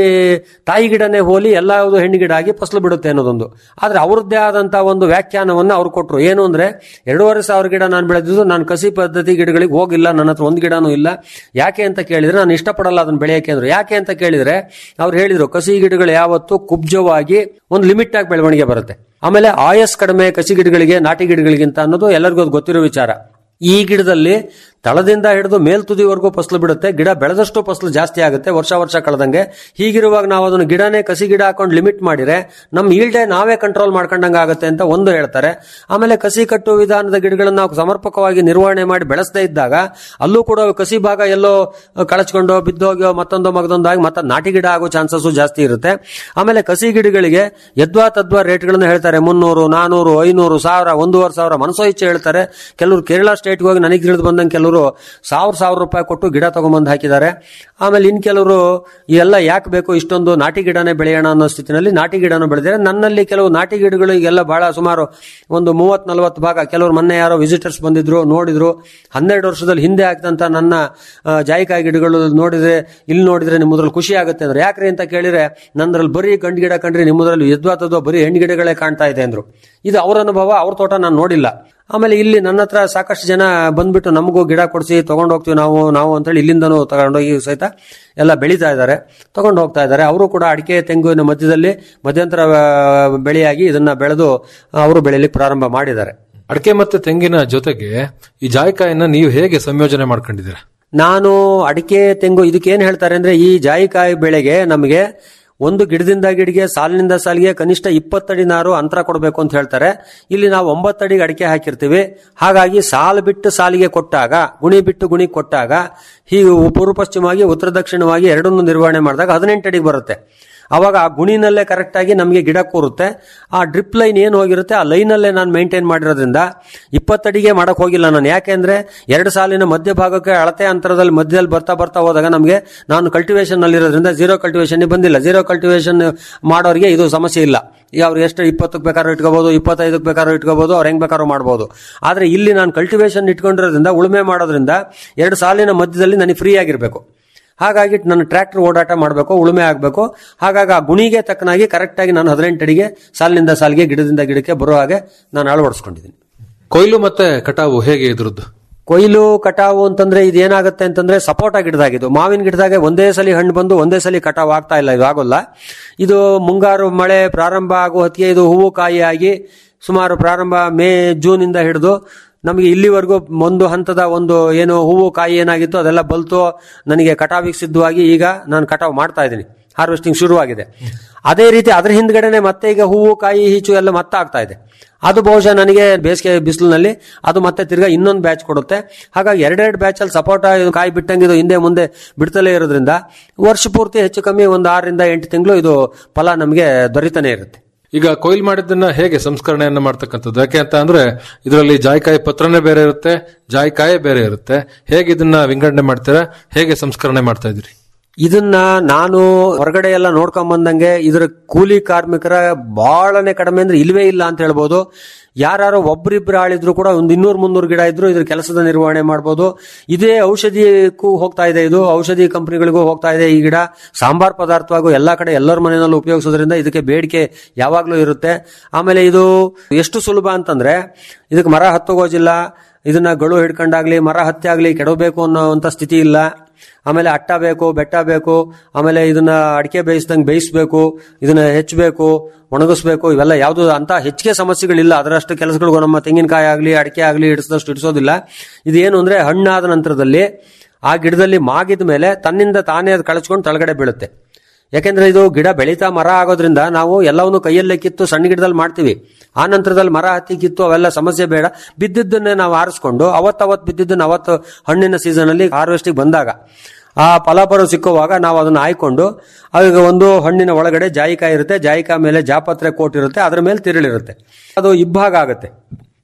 ತಾಯಿ ಗಿಡನೇ ಹೋಲಿ ಎಲ್ಲ ಯಾವುದು ಹೆಣ್ಣು ಗಿಡ ಆಗಿ ಫಸಲು ಬಿಡುತ್ತೆ ಅನ್ನೋದೊಂದು ಆದ್ರೆ ಅವ್ರದ್ದೇ ಆದಂತಹ ಒಂದು ವ್ಯಾಖ್ಯಾನವನ್ನ ಅವ್ರು ಕೊಟ್ಟರು ಏನು ಅಂದ್ರೆ ಎರಡೂವರೆ ಸಾವಿರ ಗಿಡ ನಾನು ಬೆಳೆದಿದ್ದು ನಾನು ಕಸಿ ಪದ್ಧತಿ ಗಿಡಗಳಿಗೆ ಹೋಗಿಲ್ಲ ನನ್ನ ಹತ್ರ ಒಂದು ಗಿಡನೂ ಇಲ್ಲ ಯಾಕೆ ಅಂತ ಕೇಳಿದ್ರೆ ನಾನು ಇಷ್ಟಪಡಲ್ಲ ಅದನ್ನ ಬೆಳೆಯಕ್ಕೆ ಅಂದ್ರು ಯಾಕೆ ಅಂತ ಕೇಳಿದ್ರೆ ಅವ್ರು ಹೇಳಿದ್ರು ಕಸಿ ಗಿಡಗಳು ಯಾವತ್ತು ಕುಬ್ಜವಾಗಿ ಒಂದು ಲಿಮಿಟ್ ಆಗಿ ಬೆಳವಣಿಗೆ ಬರುತ್ತೆ ಆಮೇಲೆ ಆಯಸ್ ಕಡಿಮೆ ಕಸಿ ಗಿಡಗಳಿಗೆ ನಾಟಿ ಗಿಡಗಳಿಗಿಂತ ಅನ್ನೋದು ಎಲ್ಲರಿಗೂ ಅದು ಗೊತ್ತಿರೋ ವಿಚಾರ ಈ ಗಿಡದಲ್ಲಿ ತಳದಿಂದ ಹಿಡಿದು ಮೇಲ್ತುದಿವರೆಗೂ ಫಸಲು ಬಿಡುತ್ತೆ ಗಿಡ ಬೆಳೆದಷ್ಟು ಫಸಲು ಜಾಸ್ತಿ ಆಗುತ್ತೆ ವರ್ಷ ವರ್ಷ ಕಳೆದಂಗೆ ಹೀಗಿರುವಾಗ ನಾವು ಅದನ್ನು ಗಿಡನೇ ಕಸಿ ಗಿಡ ಹಾಕೊಂಡು ಲಿಮಿಟ್ ಮಾಡಿದ್ರೆ ನಮ್ಮ ಈಲ್ಡೆ ನಾವೇ ಕಂಟ್ರೋಲ್ ಮಾಡ್ಕೊಂಡಂಗೆ ಆಗುತ್ತೆ ಅಂತ ಒಂದು ಹೇಳ್ತಾರೆ ಆಮೇಲೆ ಕಸಿ ಕಟ್ಟುವ ವಿಧಾನದ ಗಿಡಗಳನ್ನ ನಾವು ಸಮರ್ಪಕವಾಗಿ ನಿರ್ವಹಣೆ ಮಾಡಿ ಬೆಳೆಸದೇ ಇದ್ದಾಗ ಅಲ್ಲೂ ಕೂಡ ಕಸಿ ಭಾಗ ಎಲ್ಲೋ ಕಳಚ್ಕೊಂಡು ಬಿದ್ದೋಗೋ ಮತ್ತೊಂದು ಮಗದೊಂದಾಗಿ ಮತ್ತೆ ನಾಟಿ ಗಿಡ ಆಗೋ ಚಾನ್ಸಸ್ ಜಾಸ್ತಿ ಇರುತ್ತೆ ಆಮೇಲೆ ಕಸಿ ಗಿಡಗಳಿಗೆ ಯದ್ವಾ ತದ್ವಾ ರೇಟ್ಗಳನ್ನ ಹೇಳ್ತಾರೆ ಮುನ್ನೂರು ನಾನೂರು ಐನೂರು ಸಾವಿರ ಒಂದೂವರೆ ಸಾವಿರ ಮನಸೋ ಇಚ್ಛೆ ಹೇಳ್ತಾರೆ ಕೆಲವರು ಕೇರಳ ಸ್ಟೇಟ್ಗೆ ಹೋಗಿ ನನಗೆ ತಿಳಿದು ಬಂದಂಗೆ ಕೆಲವರು ಸಾವಿರ ಸಾವಿರ ರೂಪಾಯಿ ಕೊಟ್ಟು ಗಿಡ ತಗೊಂಬಂದು ಹಾಕಿದ್ದಾರೆ ಆಮೇಲೆ ಇನ್ ಕೆಲವರು ಎಲ್ಲ ಯಾಕೆ ಬೇಕು ಇಷ್ಟೊಂದು ನಾಟಿ ಗಿಡನೇ ಬೆಳೆಯೋಣ ಅನ್ನೋ ಸ್ಥಿತಿನಲ್ಲಿ ನಾಟಿ ಗಿಡನೂ ಬೆಳೆದಿದ್ದಾರೆ ನನ್ನಲ್ಲಿ ಕೆಲವು ನಾಟಿ ಗಿಡಗಳು ಈಗೆಲ್ಲ ಬಹಳ ಸುಮಾರು ಒಂದು ಮೂವತ್ ನಲವತ್ತು ಭಾಗ ಕೆಲವರು ಮೊನ್ನೆ ಯಾರೋ ವಿಸಿಟರ್ಸ್ ಬಂದಿದ್ರು ನೋಡಿದ್ರು ಹನ್ನೆರಡು ವರ್ಷದಲ್ಲಿ ಹಿಂದೆ ಆಗ್ತಂತ ನನ್ನ ಆ, ಜಾಯಿಕಾಯಿ ಗಿಡಗಳು ನೋಡಿದ್ರೆ ಇಲ್ಲಿ ನೋಡಿದ್ರೆ ನಿಮ್ಮದ್ರಲ್ಲಿ ಖುಷಿ ಆಗುತ್ತೆ ಅಂದ್ರೆ ಯಾಕ್ರಿ ಅಂತ ಕೇಳಿದ್ರೆ ನಂದ್ರಲ್ಲಿ ಬರೀ ಗಂಡು ಗಿಡ ಕಂಡ್ರಿ ನಿಮ್ಮದ್ರಲ್ಲಿ ಯದ್ವಾತದ್ವ ಬರೀ ಹೆಣ್ಣು ಗಿಡಗಳೇ ಕಾಣ್ತಾ ಇದೆ ಅಂದ್ರು ಇದು ಅವ್ರ ಅನುಭವ ಅವ್ರ ತೋಟ ನಾನು ನೋಡಿಲ್ಲ ಆಮೇಲೆ ಇಲ್ಲಿ ನನ್ನ ಹತ್ರ ಸಾಕಷ್ಟು ಜನ ಬಂದ್ಬಿಟ್ಟು ನಮಗೂ ಗಿಡ ಕೊಡಿಸಿ ತಗೊಂಡು ಹೋಗ್ತೀವಿ ನಾವು ನಾವು ಅಂತೇಳಿ ಇಲ್ಲಿಂದನೂ ತಗೊಂಡೋಗಿ ಸಹಿತ ಎಲ್ಲ ಬೆಳೀತಾ ಇದ್ದಾರೆ ತಗೊಂಡು ಹೋಗ್ತಾ ಇದ್ದಾರೆ ಅವರು ಕೂಡ ಅಡಿಕೆ ತೆಂಗುವಿನ ಮಧ್ಯದಲ್ಲಿ ಮಧ್ಯಂತರ ಆ, ಬೆಳೆಯಾಗಿ ಇದನ್ನ ಬೆಳೆದು ಅವರು ಬೆಳೆಯಲಿಕ್ಕೆ ಪ್ರಾರಂಭ ಮಾಡಿದ್ದಾರೆ ಅಡಿಕೆ ಮತ್ತೆ ತೆಂಗಿನ ಜೊತೆಗೆ ಈ ಜಾಯಿಕಾಯಿನ ನೀವು ಹೇಗೆ ಸಂಯೋಜನೆ ಮಾಡ್ಕೊಂಡಿದ್ದೀರಾ ನಾನು ಅಡಿಕೆ ತೆಂಗು ಇದಕ್ಕೆ ಏನ್ ಹೇಳ್ತಾರೆ ಅಂದ್ರೆ ಈ ಜಾಯಿಕಾಯಿ ಬೆಳೆಗೆ ನಮಗೆ ಒಂದು ಗಿಡದಿಂದ ಗಿಡಗೆ ಸಾಲಿನಿಂದ ಸಾಲಿಗೆ ಕನಿಷ್ಠ ಇಪ್ಪತ್ತಡಿ ನಾರು ಅಂತರ ಕೊಡಬೇಕು ಅಂತ ಹೇಳ್ತಾರೆ ಇಲ್ಲಿ ನಾವು ಒಂಬತ್ತಡಿಗೆ ಅಡಿಕೆ ಹಾಕಿರ್ತೀವಿ ಹಾಗಾಗಿ ಸಾಲು ಬಿಟ್ಟು ಸಾಲಿಗೆ ಕೊಟ್ಟಾಗ ಗುಣಿ ಬಿಟ್ಟು ಗುಣಿ ಕೊಟ್ಟಾಗ ಹೀಗೆ ಪೂರ್ವ ಪಶ್ಚಿಮವಾಗಿ ಉತ್ತರ ದಕ್ಷಿಣವಾಗಿ ಎರಡನ್ನೂ ನಿರ್ವಹಣೆ ಮಾಡಿದಾಗ ಹದಿನೆಂಟು ಅಡಿಗೆ ಬರುತ್ತೆ ಅವಾಗ ಆ ಗುಣಿನಲ್ಲೇ ಕರೆಕ್ಟ್ ಆಗಿ ನಮಗೆ ಗಿಡ ಕೂರುತ್ತೆ ಆ ಡ್ರಿಪ್ ಲೈನ್ ಏನು ಹೋಗಿರುತ್ತೆ ಆ ಲೈನಲ್ಲೇ ನಾನು ಮೇಂಟೈನ್ ಮಾಡಿರೋದ್ರಿಂದ ಇಪ್ಪತ್ತಡಿಗೆ ಮಾಡಕ್ ಹೋಗಿಲ್ಲ ನಾನು ಯಾಕೆಂದ್ರೆ ಎರಡು ಸಾಲಿನ ಮಧ್ಯಭಾಗಕ್ಕೆ ಅಳತೆ ಅಂತರದಲ್ಲಿ ಮಧ್ಯದಲ್ಲಿ ಬರ್ತಾ ಬರ್ತಾ ಹೋದಾಗ ನಮಗೆ ನಾನು ಕಲ್ಟಿವೇಶನ್ ನಲ್ಲಿರೋದ್ರಿಂದ ಜೀರೋ ಕಲ್ಟಿವೇಶನ್ ಬಂದಿಲ್ಲ ಜೀರೋ ಕಲ್ಟಿವೇಶನ್ ಮಾಡೋರಿಗೆ ಇದು ಸಮಸ್ಯೆ ಇಲ್ಲ ಈಗ ಅವ್ರು ಎಷ್ಟು ಇಪ್ಪತ್ತಕ್ಕೆ ಬೇಕಾದ್ರೂ ಇಟ್ಕೋಬಹುದು ಇಪ್ಪತ್ತೈದಕ್ಕೆ ಬೇಕಾದ್ರೂ ಇಟ್ಕೋಬಹುದು ಅವ್ರು ಹೆಂಗ್ ಬೇಕಾದ್ರೂ ಮಾಡ್ಬೋದು ಆದ್ರೆ ಇಲ್ಲಿ ನಾನು ಕಲ್ಟಿವೇಶನ್ ಇಟ್ಕೊಂಡಿರೋದ್ರಿಂದ ಉಳುಮೆ ಮಾಡೋದ್ರಿಂದ ಎರಡು ಸಾಲಿನ ಮಧ್ಯದಲ್ಲಿ ನನಗೆ ಫ್ರೀ ಆಗಿರ್ಬೇಕು ಹಾಗಾಗಿ ನನ್ನ ಟ್ರ್ಯಾಕ್ಟರ್ ಓಡಾಟ ಮಾಡಬೇಕು ಉಳುಮೆ ಆಗಬೇಕು ಹಾಗಾಗಿ ಆ ಗುಣಿಗೆ ತಕ್ಕನಾಗಿ ಕರೆಕ್ಟ್ ಆಗಿ ನಾನು ಹದಿನೆಂಟು ಅಡಿಗೆ ಸಾಲಿನಿಂದ ಸಾಲಿಗೆ ಗಿಡದಿಂದ ಗಿಡಕ್ಕೆ ಬರೋ ಹಾಗೆ ನಾನು ಅಳವಡಿಸ್ಕೊಂಡಿದ್ದೀನಿ ಕೊಯ್ಲು ಮತ್ತೆ ಕಟಾವು ಹೇಗೆ ಇದ್ರದ್ದು ಕೊಯ್ಲು ಕಟಾವು ಅಂತಂದ್ರೆ ಇದು ಏನಾಗುತ್ತೆ ಅಂತಂದ್ರೆ ಸಪೋಟ ಗಿಡದಾಗಿದ್ದು ಮಾವಿನ ಗಿಡದಾಗೆ ಒಂದೇ ಸಲ ಹಣ್ಣು ಬಂದು ಒಂದೇ ಸಲ ಕಟಾವು ಆಗ್ತಾ ಇಲ್ಲ ಇದು ಆಗೋಲ್ಲ ಇದು ಮುಂಗಾರು ಮಳೆ ಪ್ರಾರಂಭ ಆಗೋ ಹೊತ್ತಿಗೆ ಇದು ಹೂವು ಕಾಯಿ ಆಗಿ ಸುಮಾರು ಪ್ರಾರಂಭ ಮೇ ಜೂನ್ ಇಂದ ಹಿಡಿದು ನಮಗೆ ಇಲ್ಲಿವರೆಗೂ ಒಂದು ಹಂತದ ಒಂದು ಏನು ಹೂವು ಕಾಯಿ ಏನಾಗಿತ್ತು ಅದೆಲ್ಲ ಬಲ್ತು ನನಗೆ ಕಟಾವಿಗೆ ಸಿದ್ಧವಾಗಿ ಈಗ ನಾನು ಕಟಾವು ಮಾಡ್ತಾ ಇದ್ದೀನಿ ಹಾರ್ವೆಸ್ಟಿಂಗ್ ಶುರುವಾಗಿದೆ ಅದೇ ರೀತಿ ಅದ್ರ ಹಿಂದ್ಗಡೆನೆ ಮತ್ತೆ ಈಗ ಹೂವು ಕಾಯಿ ಹೀಚು ಎಲ್ಲ ಮತ್ತೆ ಆಗ್ತಾ ಇದೆ ಅದು ಬಹುಶಃ ನನಗೆ ಬೇಸಿಗೆ ಬಿಸಿಲಿನಲ್ಲಿ ಅದು ಮತ್ತೆ ತಿರ್ಗಾ ಇನ್ನೊಂದು ಬ್ಯಾಚ್ ಕೊಡುತ್ತೆ ಹಾಗಾಗಿ ಎರಡೆರಡು ಬ್ಯಾಚ್ ಅಲ್ಲಿ ಸಪೋಟ ಇದು ಕಾಯಿ ಬಿಟ್ಟಂಗಿದು ಹಿಂದೆ ಮುಂದೆ ಬಿಡ್ತಲೇ ಇರೋದ್ರಿಂದ ವರ್ಷ ಪೂರ್ತಿ ಹೆಚ್ಚು ಕಮ್ಮಿ ಒಂದು ಆರರಿಂದ ಎಂಟು ತಿಂಗಳು ಇದು ಫಲ ನಮಗೆ ದೊರೀತಾನೆ ಇರುತ್ತೆ ಈಗ ಕೊಯ್ಲು ಮಾಡಿದ್ದನ್ನ ಹೇಗೆ ಸಂಸ್ಕರಣೆಯನ್ನ ಮಾಡ್ತಕ್ಕಂಥದ್ದು ಯಾಕೆ ಅಂತ ಅಂದ್ರೆ ಇದರಲ್ಲಿ ಜಾಯಿಕಾಯಿ ಪತ್ರನೇ ಬೇರೆ ಇರುತ್ತೆ ಜಾಯಿಕಾಯೇ ಬೇರೆ ಇರುತ್ತೆ ಹೇಗೆ ಇದನ್ನ ವಿಂಗಡಣೆ ಮಾಡ್ತೀರಾ ಹೇಗೆ ಸಂಸ್ಕರಣೆ ಮಾಡ್ತಾ ಇದ್ರಿ ಇದನ್ನ ನಾನು ಹೊರಗಡೆ ಎಲ್ಲ ನೋಡ್ಕೊಂಡ್ ಬಂದಂಗೆ ಇದರ ಕೂಲಿ ಕಾರ್ಮಿಕರ ಬಹಳನೇ ಕಡಿಮೆ ಅಂದ್ರೆ ಇಲ್ವೇ ಇಲ್ಲ ಅಂತ ಹೇಳ್ಬೋದು ಯಾರು ಒಬ್ರಿಬ್ರು ಆಳಿದ್ರು ಕೂಡ ಒಂದು ಇನ್ನೂರು ಮುನ್ನೂರು ಗಿಡ ಇದ್ರು ಇದ್ರ ಕೆಲಸದ ನಿರ್ವಹಣೆ ಮಾಡ್ಬೋದು ಇದೇ ಔಷಧಿಕ್ಕೂ ಹೋಗ್ತಾ ಇದೆ ಇದು ಔಷಧಿ ಕಂಪನಿಗಳಿಗೂ ಹೋಗ್ತಾ ಇದೆ ಈ ಗಿಡ ಸಾಂಬಾರ್ ಪದಾರ್ಥವಾಗೂ ಎಲ್ಲಾ ಕಡೆ ಎಲ್ಲರ ಮನೆಯಲ್ಲೂ ಉಪಯೋಗಿಸೋದ್ರಿಂದ ಇದಕ್ಕೆ ಬೇಡಿಕೆ ಯಾವಾಗ್ಲೂ ಇರುತ್ತೆ ಆಮೇಲೆ ಇದು ಎಷ್ಟು ಸುಲಭ ಅಂತಂದ್ರೆ ಇದಕ್ಕೆ ಮರ ಹತ್ತೋಗೋಜಿಲ್ಲ ಇದನ್ನ ಗಳು ಹಿಡ್ಕೊಂಡಾಗ್ಲಿ ಮರ ಹತ್ತಿ ಆಗ್ಲಿ ಕೆಡಬೇಕು ಅನ್ನೋಂಥ ಸ್ಥಿತಿ ಇಲ್ಲ ಆಮೇಲೆ ಅಟ್ಟ ಬೇಕು ಬೆಟ್ಟ ಬೇಕು ಆಮೇಲೆ ಇದನ್ನ ಅಡಿಕೆ ಬೇಯಿಸ್ದಂಗೆ ಬೇಯಿಸ್ಬೇಕು ಇದನ್ನ ಹೆಚ್ಚಬೇಕು ಒಣಗಿಸ್ಬೇಕು ಇವೆಲ್ಲ ಯಾವುದು ಅಂತ ಹೆಚ್ಚಿಗೆ ಸಮಸ್ಯೆಗಳಿಲ್ಲ ಅದರಷ್ಟು ಕೆಲಸಗಳು ನಮ್ಮ ತೆಂಗಿನಕಾಯಿ ಆಗಲಿ ಅಡಿಕೆ ಆಗಲಿ ಇಡಿಸಿದಷ್ಟು ಇಡಿಸೋದಿಲ್ಲ ಇದೇನು ಅಂದ್ರೆ ಹಣ್ಣಾದ ನಂತರದಲ್ಲಿ ಆ ಗಿಡದಲ್ಲಿ ಮಾಗಿದ ಮೇಲೆ ತನ್ನಿಂದ ತಾನೇ ಅದು ಕಳಚ್ಕೊಂಡು ತಳಗಡೆ ಬೀಳುತ್ತೆ ಯಾಕೆಂದ್ರೆ ಇದು ಗಿಡ ಬೆಳೀತಾ ಮರ ಆಗೋದ್ರಿಂದ ನಾವು ಎಲ್ಲವನ್ನು ಕೈಯಲ್ಲೇ ಕಿತ್ತು ಸಣ್ಣ ಗಿಡದಲ್ಲಿ ಮಾಡ್ತೀವಿ ಆ ನಂತರದಲ್ಲಿ ಮರ ಹತ್ತಿ ಕಿತ್ತು ಅವೆಲ್ಲ ಸಮಸ್ಯೆ ಬೇಡ ಬಿದ್ದಿದ್ದನ್ನೇ ನಾವು ಆರಿಸ್ಕೊಂಡು ಅವತ್ತವತ್ತು ಬಿದ್ದಿದ್ದನ್ನ ಅವತ್ತು ಹಣ್ಣಿನ ಸೀಸನ್ ಅಲ್ಲಿ ಹಾರ್ವೆಸ್ಟಿಗೆ ಬಂದಾಗ ಆ ಫಲಾಫಲ ಸಿಕ್ಕುವಾಗ ನಾವು ಅದನ್ನ ಆಯ್ಕೊಂಡು ಈಗ ಒಂದು ಹಣ್ಣಿನ ಒಳಗಡೆ ಜಾಯಿಕಾಯಿ ಇರುತ್ತೆ ಜಾಯಿಕಾಯಿ ಮೇಲೆ ಜಾಪತ್ರೆ ಕೋಟ್ ಇರುತ್ತೆ ಅದರ ಮೇಲೆ ತಿರುಳಿರುತ್ತೆ ಅದು ಇಬ್ಬಾಗ ಆಗುತ್ತೆ